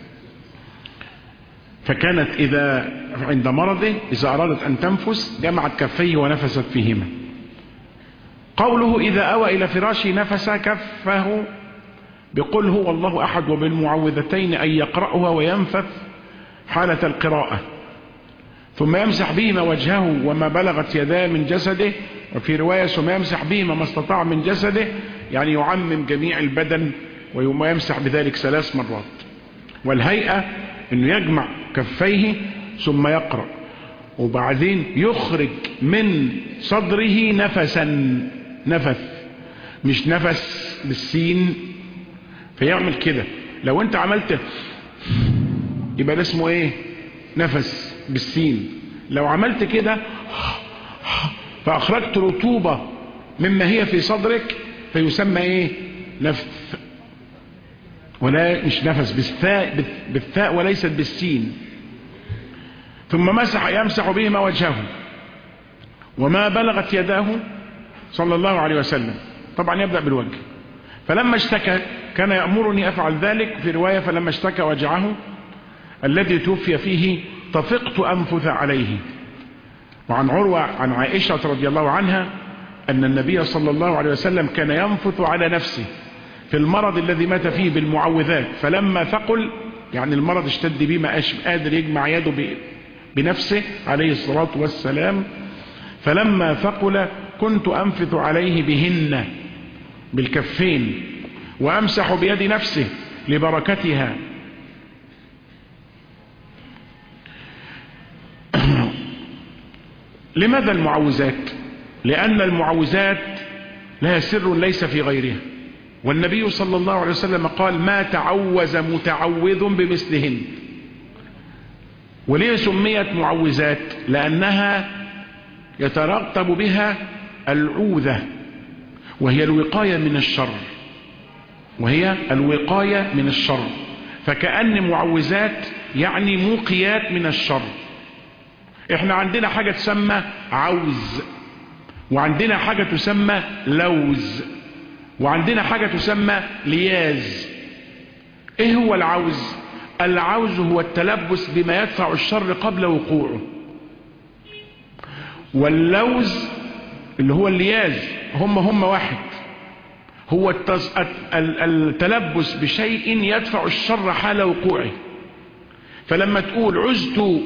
فكانت إذا عند مرضه إذا أرادت أن تنفس جمعت كفيه ونفست فيهما قوله إذا أوى إلى فراشه نفس كفه بقل هو الله أحد وبالمعوذتين أن يقرأها وينفث حالة القراءة ثم يمسح بهما وجهه وما بلغت يداه من جسده وفي رواية ثم يمسح بهما ما استطاع من جسده يعني يعمم جميع البدن ويوم يمسح بذلك ثلاث مرات والهيئة انه يجمع كفيه ثم يقرأ وبعدين يخرج من صدره نفسا نفث مش نفس بالسين فيعمل كده لو انت عملت يبقى ده اسمه ايه نفس بالسين لو عملت كده فاخرجت رطوبة مما هي في صدرك فيسمى ايه نفث ولا مش نفس بالثاء بالثاء وليست بالسين ثم مسح يمسح بهما وجهه وما بلغت يداه صلى الله عليه وسلم طبعا يبدأ بالوجه فلما اشتكى كان يأمرني أفعل ذلك في رواية فلما اشتكى وجعه الذي توفي فيه طفقت أنفث عليه وعن عروة عن عائشة رضي الله عنها أن النبي صلى الله عليه وسلم كان ينفث على نفسه في المرض الذي مات فيه بالمعوذات فلما ثقل يعني المرض اشتد بيه ما قادر يجمع يده بنفسه عليه الصلاة والسلام فلما ثقل كنت أنفث عليه بهن بالكفين وأمسح بيد نفسه لبركتها لماذا المعوذات لأن المعوذات لها سر ليس في غيرها والنبي صلى الله عليه وسلم قال ما تعوز متعوذ بمثلهن وليه سميت معوذات لأنها يترتب بها العوذة وهي الوقاية من الشر وهي الوقاية من الشر فكأن معوذات يعني موقيات من الشر احنا عندنا حاجة تسمى عوز وعندنا حاجة تسمى لوز وعندنا حاجة تسمى لياز ايه هو العوز العوز هو التلبس بما يدفع الشر قبل وقوعه واللوز اللي هو اللياز هم هم واحد هو التلبس بشيء يدفع الشر حال وقوعه فلما تقول عزت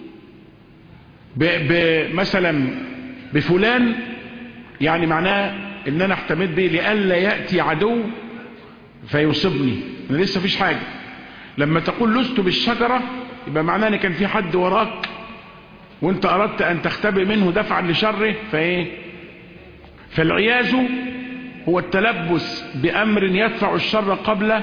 مثلا بفلان يعني معناه ان انا احتميت به لئلا يأتي عدو فيصيبني انا لسه فيش حاجة لما تقول لست بالشجرة يبقى معناه ان كان في حد وراك وانت اردت ان تختبئ منه دفعا لشره فايه فالعياذ هو التلبس بامر يدفع الشر قبل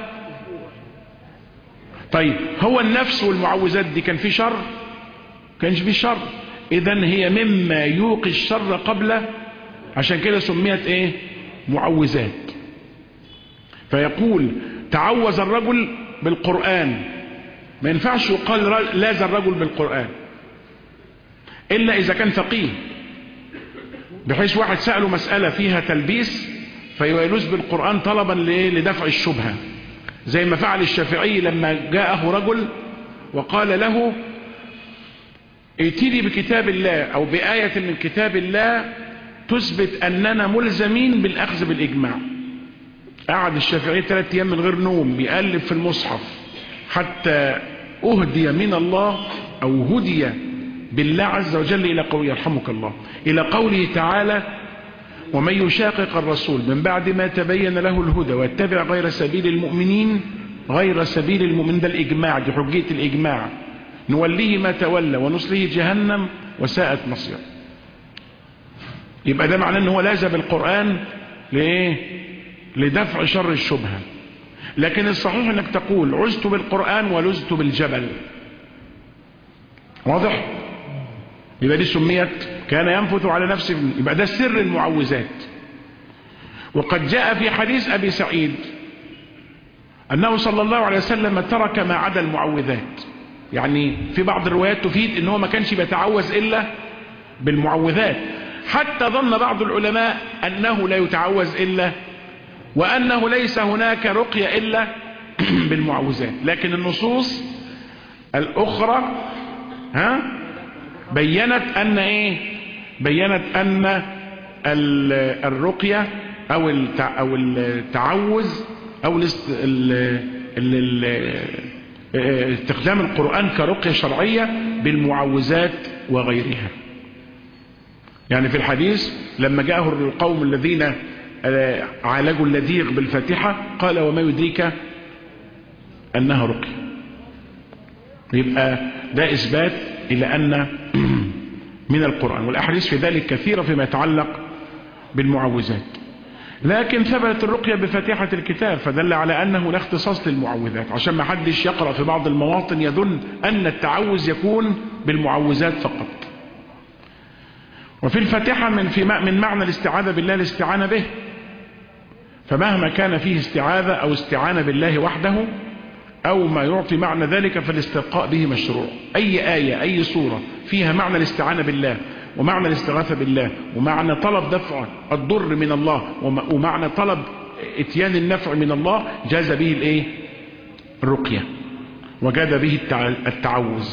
طيب هو النفس والمعوذات دي كان في شر كانش في شر اذا هي مما يوقي الشر قبل عشان كده سميت ايه معوذات فيقول تعوذ الرجل بالقرآن ما ينفعش يقال لاز الرجل بالقرآن إلا إذا كان فقيه بحيث واحد سأله مسألة فيها تلبيس فيلوز بالقرآن طلبا لدفع الشبهة زي ما فعل الشافعي لما جاءه رجل وقال له ائتني بكتاب الله أو بآية من كتاب الله تثبت أننا ملزمين بالأخذ بالإجماع قعد الشافعي ثلاثة أيام من غير نوم يقلب في المصحف حتى أهدي من الله أو هدي بالله عز وجل إلى قول يرحمك الله إلى قوله تعالى ومن يشاقق الرسول من بعد ما تبين له الهدى واتبع غير سبيل المؤمنين غير سبيل المؤمن ده الإجماع دي حجية الإجماع نوليه ما تولى ونصله جهنم وساءت مصير يبقى ده معناه ان هو لازم القرآن لإيه لدفع شر الشبهة لكن الصحيح انك تقول عزت بالقرآن ولزت بالجبل واضح يبقى دي سميت كان ينفث على نفسه يبقى ده سر المعوذات وقد جاء في حديث أبي سعيد أنه صلى الله عليه وسلم ترك ما عدا المعوذات يعني في بعض الروايات تفيد أنه ما كانش بيتعوذ إلا بالمعوذات حتى ظن بعض العلماء أنه لا يتعوذ إلا وأنه ليس هناك رقية إلا بالمعوذات لكن النصوص الأخرى ها بينت أن إيه بينت أن الرقية أو أو التعوذ أو استخدام القرآن كرقية شرعية بالمعوذات وغيرها يعني في الحديث لما جاءه القوم الذين عالجوا اللديغ بالفاتحة قال وما يدريك أنها رقية يبقى ده إثبات إلى أن من القرآن والأحاديث في ذلك كثيرة فيما يتعلق بالمعوذات لكن ثبتت الرقية بفاتحة الكتاب فدل على أنه لا اختصاص للمعوذات عشان ما حدش يقرأ في بعض المواطن يظن أن التعوذ يكون بالمعوذات فقط وفي الفاتحة من, في من معنى الاستعاذة بالله الاستعانة به فمهما كان فيه استعاذة أو استعانة بالله وحده أو ما يعطي معنى ذلك فالاسترقاء به مشروع أي آية أي صورة فيها معنى الاستعانة بالله ومعنى الاستغاثة بالله ومعنى طلب دفع الضر من الله ومعنى طلب اتيان النفع من الله جاز به الايه الرقية وجاز به التعوذ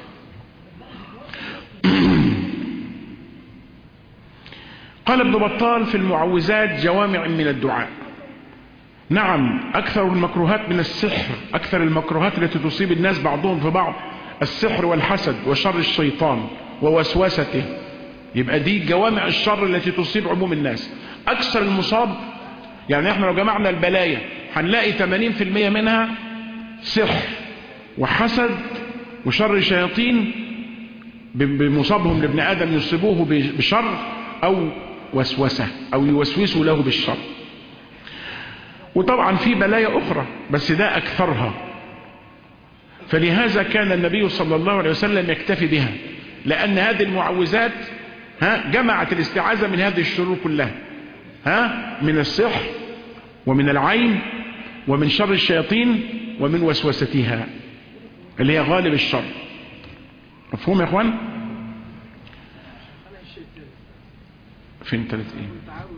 قال ابن بطال في المعوذات جوامع من الدعاء نعم أكثر المكروهات من السحر أكثر المكروهات التي تصيب الناس بعضهم في بعض السحر والحسد وشر الشيطان ووسوسته يبقى دي جوامع الشر التي تصيب عموم الناس أكثر المصاب يعني احنا لو جمعنا البلايا هنلاقي 80% منها سحر وحسد وشر شياطين بمصابهم لابن آدم يصيبوه بشر أو وسوسة أو يوسوسوا له بالشر وطبعا في بلايا أخرى بس ده أكثرها فلهذا كان النبي صلى الله عليه وسلم يكتفي بها لأن هذه المعوذات ها جمعت الاستعاذة من هذه الشرور كلها ها من السحر ومن العين ومن شر الشياطين ومن وسوستها اللي هي غالب الشر مفهوم يا اخوان فين تالت ايه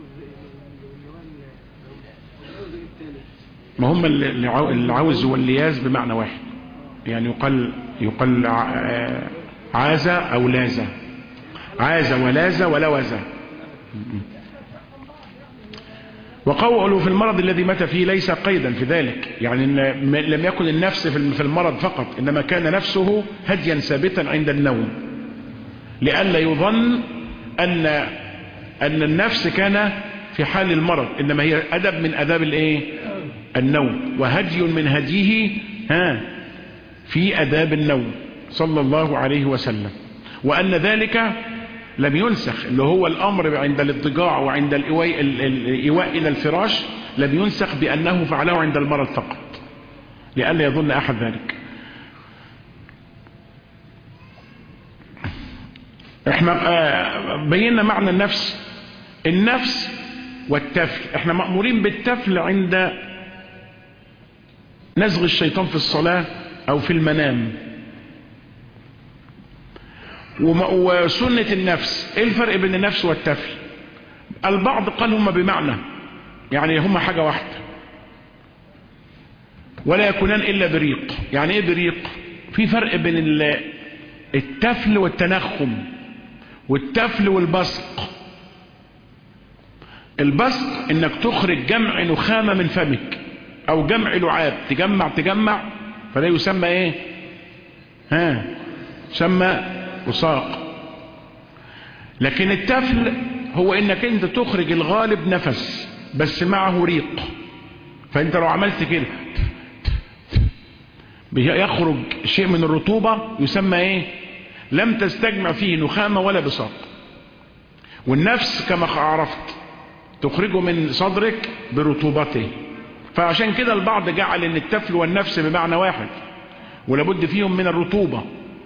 ما هم العوز واللياز بمعنى واحد يعني يقال يقال عاز او لاز عاز ولاز ولوز وقوله في المرض الذي مات فيه ليس قيدا في ذلك يعني إن لم يكن النفس في المرض فقط إنما كان نفسه هديا ثابتا عند النوم لئلا يظن أن أن النفس كان في حال المرض إنما هي أدب من أداب الإيه النوم وهدي من هديه ها في أداب النوم صلى الله عليه وسلم وأن ذلك لم ينسخ اللي هو الأمر عند الاضطجاع وعند الإيواء, الإيواء إلى الفراش لم ينسخ بأنه فعله عند المرض فقط لئلا يظن أحد ذلك احنا بينا معنى النفس النفس والتفل احنا مأمورين بالتفل عند نزغ الشيطان في الصلاة او في المنام وسنة النفس ايه الفرق بين النفس والتفل البعض قال هما بمعنى يعني هما حاجة واحدة ولا يكونان الا بريق يعني ايه بريق في فرق بين التفل والتنخم والتفل والبصق البصق انك تخرج جمع نخامة من فمك او جمع لعاب تجمع تجمع فده يسمى ايه ها يسمى وساق لكن التفل هو انك انت تخرج الغالب نفس بس معه ريق فانت لو عملت كده يخرج شيء من الرطوبة يسمى ايه لم تستجمع فيه نخامة ولا بساق والنفس كما عرفت تخرجه من صدرك برطوبته فعشان كده البعض جعل ان التفل والنفس بمعنى واحد ولابد فيهم من الرطوبة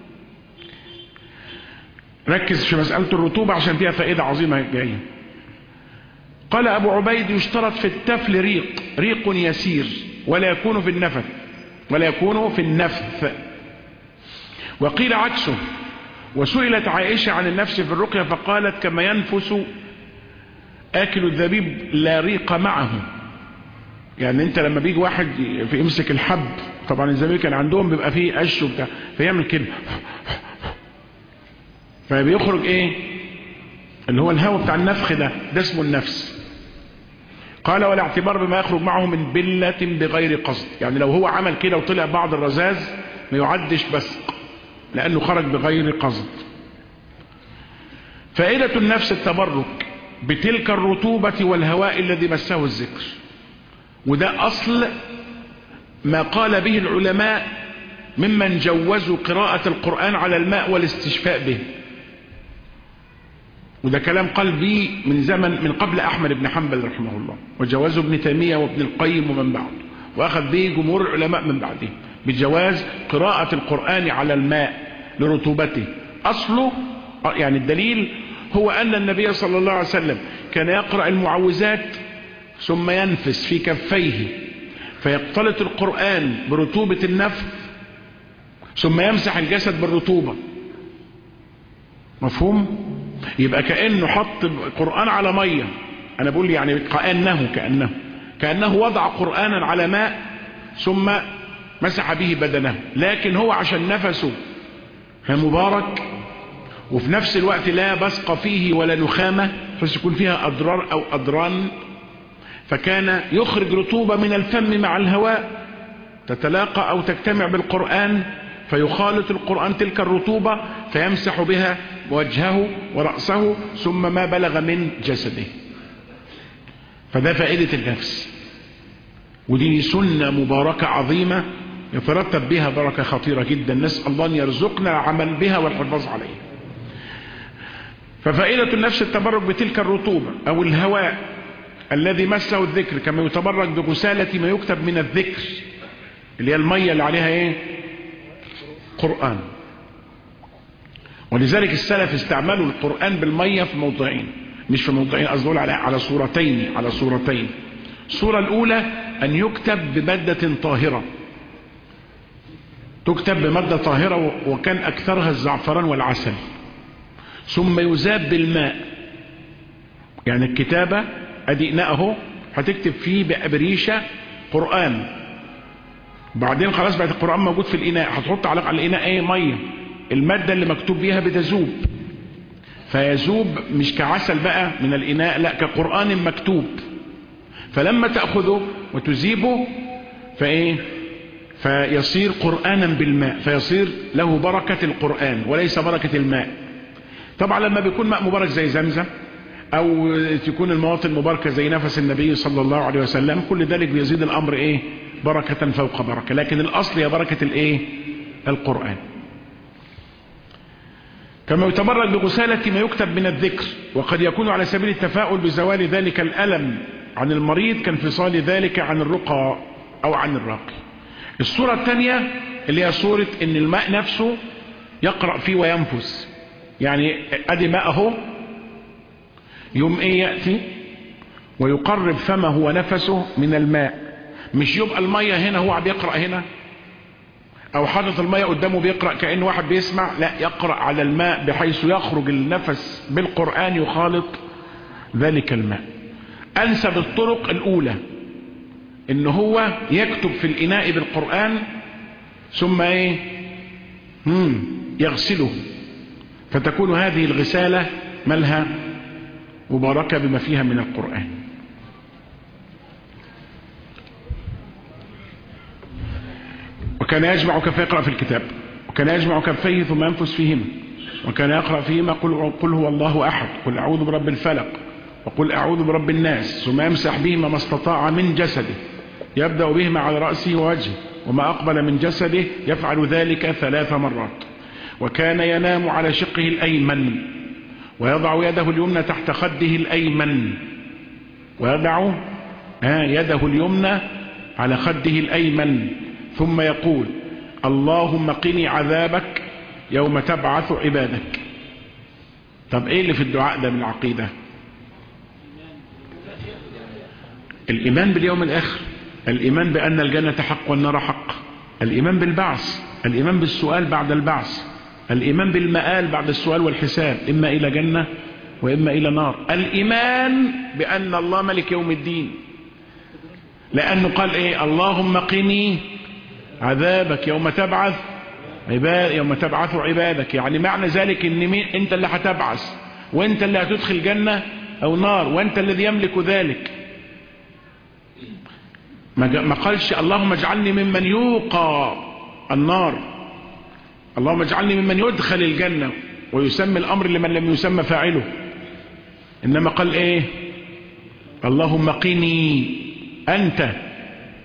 ركز في مسألة الرطوبة عشان فيها فائدة عظيمة جاية قال أبو عبيد يشترط في التفل ريق ريق يسير ولا يكون في النفث ولا يكون في النفث وقيل عكسه وسئلت عائشة عن النفس في الرقية فقالت كما ينفس آكل الذبيب لا ريق معه يعني انت لما بيجي واحد يمسك الحب طبعا الزبيب كان عندهم بيبقى فيه قش وبتاع فيعمل كده فبيخرج ايه اللي هو الهواء بتاع النفخ ده ده اسمه النفس قال ولا اعتبار بما يخرج معه من بلة بغير قصد يعني لو هو عمل كده وطلع بعض الرذاذ ما يعدش بس لانه خرج بغير قصد فائدة النفس التبرك بتلك الرطوبة والهواء الذي مسه الذكر وده أصل ما قال به العلماء ممن جوزوا قراءة القرآن على الماء والاستشفاء به وده كلام قال به من زمن من قبل أحمد بن حنبل رحمه الله وجوازه ابن تيمية وابن القيم ومن بعد وأخذ به جمهور العلماء من بعده بجواز قراءة القرآن على الماء لرطوبته أصله يعني الدليل هو أن النبي صلى الله عليه وسلم كان يقرأ المعوذات ثم ينفس في كفيه فيختلط القرآن برطوبة النفس ثم يمسح الجسد بالرطوبة مفهوم يبقى كأنه حط القرآن على مية أنا بقول يعني كأنه كأنه كأنه وضع قرآنا على ماء ثم مسح به بدنه لكن هو عشان نفسه مبارك وفي نفس الوقت لا بسق فيه ولا نخامة فسيكون فيها أضرار أو أضران فكان يخرج رطوبة من الفم مع الهواء تتلاقى أو تجتمع بالقرآن فيخالط القرآن تلك الرطوبة فيمسح بها وجهه ورأسه ثم ما بلغ من جسده فده فائدة النفس ودي سنة مباركة عظيمة يترتب بها بركة خطيرة جدا نسأل الله أن يرزقنا العمل بها والحفاظ عليها ففائدة النفس التبرك بتلك الرطوبة أو الهواء الذي مسه الذكر كما يتبرك بغسالة ما يكتب من الذكر اللي هي المية اللي عليها ايه قرآن ولذلك السلف استعملوا القرآن بالمية في موضعين مش في موضعين أصدقوا على على صورتين على صورتين الصورة الأولى أن يكتب بمادة طاهرة تكتب بمادة طاهرة وكان أكثرها الزعفران والعسل ثم يذاب بالماء يعني الكتابة ادي اناء اهو هتكتب فيه بأبريشة قرآن بعدين خلاص بقت القرآن موجود في الإناء هتحط على الإناء ايه مية المادة اللي مكتوب بيها بتذوب فيذوب مش كعسل بقى من الإناء لا كقرآن مكتوب فلما تأخذه وتذيبه فايه فيصير قرآنا بالماء فيصير له بركة القرآن وليس بركة الماء طبعا لما بيكون ماء مبارك زي زمزم او تكون المواطن مباركة زي نفس النبي صلى الله عليه وسلم كل ذلك بيزيد الامر ايه بركة فوق بركة لكن الاصل هي بركة الايه القرآن كما يتبرك بغسالة ما يكتب من الذكر وقد يكون على سبيل التفاؤل بزوال ذلك الألم عن المريض كانفصال ذلك عن الرقى او عن الراقي الصورة الثانية اللي هي صورة ان الماء نفسه يقرأ فيه وينفس يعني ادي ماء اهو يوم ايه يأتي ويقرب فمه ونفسه من الماء مش يبقى المية هنا هو بيقرأ هنا او حاطط المية قدامه بيقرأ كأن واحد بيسمع لا يقرأ على الماء بحيث يخرج النفس بالقرآن يخالط ذلك الماء انسب الطرق الاولى ان هو يكتب في الاناء بالقرآن ثم ايه مم يغسله فتكون هذه الغسالة ملها مباركة بما فيها من القرآن وكان يجمع كفيه يقرأ في الكتاب وكان يجمع كفيه ثم ينفس فيهما وكان يقرأ فيهما قل, قل هو الله أحد قل أعوذ برب الفلق وقل أعوذ برب الناس ثم يمسح بهما ما استطاع من جسده يبدأ بهما على رأسه ووجهه وما أقبل من جسده يفعل ذلك ثلاث مرات وكان ينام على شقه الأيمن ويضع يده اليمنى تحت خده الأيمن ويضع يده اليمنى على خده الأيمن ثم يقول اللهم قني عذابك يوم تبعث عبادك طب ايه اللي في الدعاء ده من العقيدة الإيمان باليوم الآخر الإيمان بأن الجنة حق والنار حق الإيمان بالبعث الإيمان بالسؤال بعد البعث الإيمان بالمآل بعد السؤال والحساب إما إلى جنة وإما إلى نار الإيمان بأن الله ملك يوم الدين لأنه قال إيه اللهم قني عذابك يوم تبعث عباد يوم تبعث عبادك يعني معنى ذلك ان مين انت اللي هتبعث وانت اللي هتدخل جنة او نار وانت الذي يملك ذلك ما قالش اللهم اجعلني ممن يوقى النار اللهم اجعلني ممن يدخل الجنة ويسمي الامر لمن لم يسمى فاعله انما قال ايه اللهم قني انت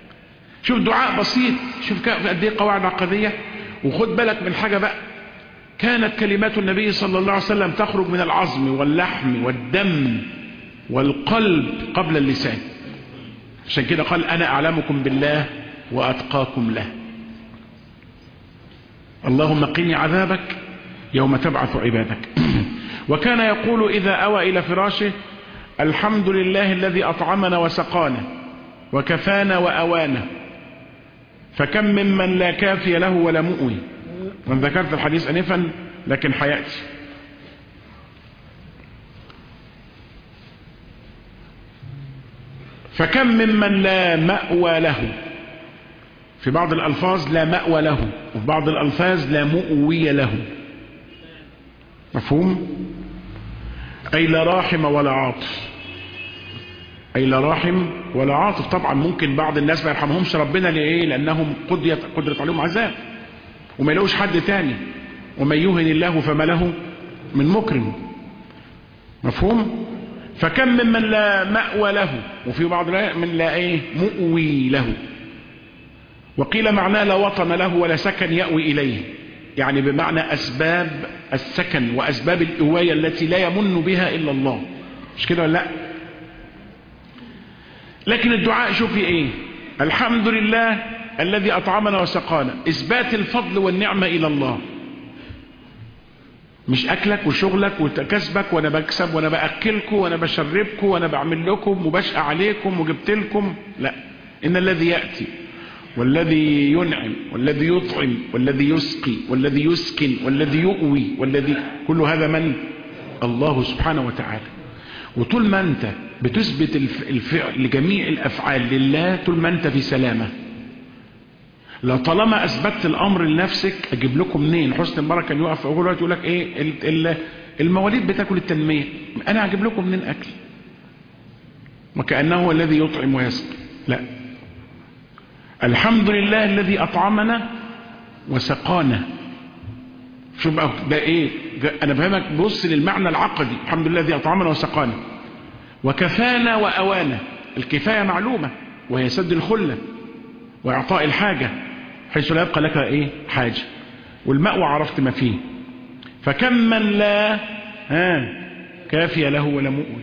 شوف دعاء بسيط شوف قد ايه قواعد عقدية وخد بالك من حاجة بقى كانت كلمات النبي صلى الله عليه وسلم تخرج من العظم واللحم والدم والقلب قبل اللسان عشان كده قال أنا أعلمكم بالله وأتقاكم له اللهم قني عذابك يوم تبعث عبادك وكان يقول إذا أوى إلى فراشه الحمد لله الذي أطعمنا وسقانا وكفانا وأوانا فكم ممن لا كافي له ولا مؤوي وأن ذكرت الحديث أنفا لكن حياتي فكم ممن لا مأوى له في بعض الألفاظ لا مأوى له وفي بعض الألفاظ لا مؤوي له مفهوم أي لا راحم ولا عاطف أي لا راحم ولا عاطف طبعا ممكن بعض الناس ما يرحمهمش ربنا لإيه لأنهم قدرت, قدرت عليهم عذاب وما يلاقوش حد تاني ومن يهن الله فما له من مكرم مفهوم فكم ممن لا مأوى له وفي بعض من لا ايه مؤوي له وقيل معناه لا وطن له ولا سكن يأوي إليه يعني بمعنى أسباب السكن وأسباب الإواية التي لا يمن بها إلا الله مش كده ولا لا لكن الدعاء شوفي ايه الحمد لله الذي أطعمنا وسقانا إثبات الفضل والنعمة إلى الله مش أكلك وشغلك وكسبك وأنا بكسب وأنا بأكلكم وأنا بشربكم وأنا بعمل لكم وبشقى عليكم وجبت لكم لا إن الذي يأتي والذي ينعم والذي يطعم والذي يسقي والذي يسكن والذي يؤوي والذي كل هذا من الله سبحانه وتعالى وطول ما أنت بتثبت الفعل لجميع الأفعال لله طول ما أنت في سلامة لا طالما اثبتت الامر لنفسك اجيب لكم منين حسن المبارك كان يقف اول وقت يقول لك ايه المواليد بتاكل التنميه انا اجيب لكم منين اكل وكانه هو الذي يطعم ويسقي لا الحمد لله الذي اطعمنا وسقانا شوف بقى ده ايه انا بفهمك بص للمعنى العقدي الحمد لله الذي اطعمنا وسقانا وكفانا واوانا الكفايه معلومه وهي سد الخله واعطاء الحاجه حيث لا يبقى لك ايه حاجة والمأوى عرفت ما فيه فكم من لا ها كافي له ولا مؤوي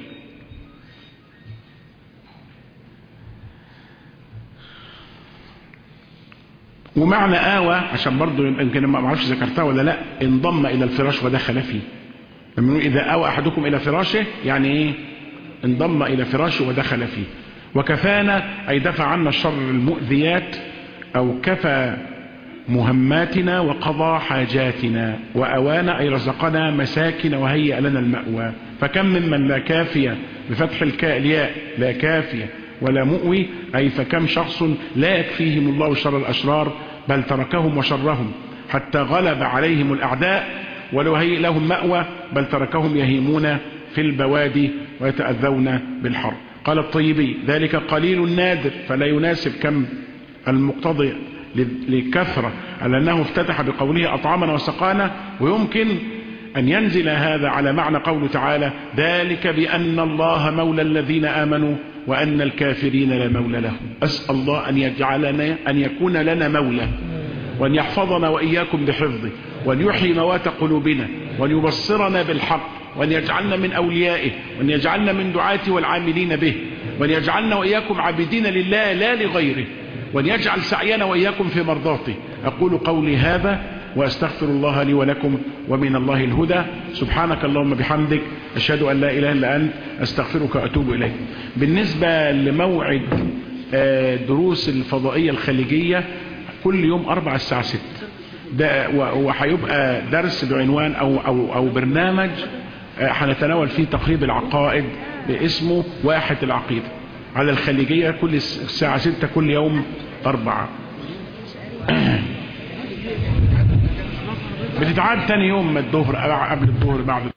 ومعنى آوى عشان برضو يمكن ما اعرفش ذكرتها ولا لا انضم الى الفراش ودخل فيه لما اذا آوى احدكم الى فراشه يعني ايه انضم الى فراشه ودخل فيه وكفانا اي دفع عنا الشر المؤذيات او كفى مهماتنا وقضى حاجاتنا وأوانا أي رزقنا مساكن وهيئ لنا المأوى فكم ممن لا كافية بفتح الكاء الياء لا كافية ولا مؤوي أي فكم شخص لا يكفيهم الله شر الأشرار بل تركهم وشرهم حتى غلب عليهم الأعداء ولو هيئ لهم مأوى بل تركهم يهيمون في البوادي ويتأذون بالحر قال الطيبي ذلك قليل نادر فلا يناسب كم المقتضي لكثرة على أنه افتتح بقوله أطعمنا وسقانا ويمكن أن ينزل هذا على معنى قوله تعالى ذلك بأن الله مولى الذين آمنوا وأن الكافرين لا مولى لهم أسأل الله أن يجعلنا أن يكون لنا مولى وأن يحفظنا وإياكم بحفظه وأن يحيي موات قلوبنا وأن يبصرنا بالحق وأن يجعلنا من أوليائه وأن يجعلنا من دعاته والعاملين به وأن يجعلنا وإياكم عابدين لله لا لغيره وأن يجعل سعينا وإياكم في مرضاته أقول قولي هذا وأستغفر الله لي ولكم ومن الله الهدى سبحانك اللهم بحمدك أشهد أن لا إله إلا أنت أستغفرك وأتوب إليك بالنسبة لموعد دروس الفضائية الخليجية كل يوم أربع الساعة ست ده وهيبقى درس بعنوان أو, أو, أو برنامج هنتناول فيه تقريب العقائد باسمه واحد العقيدة على الخليجية كل الساعة ستة كل يوم أربعة بتتعاد تاني يوم الظهر قبل الظهر بعد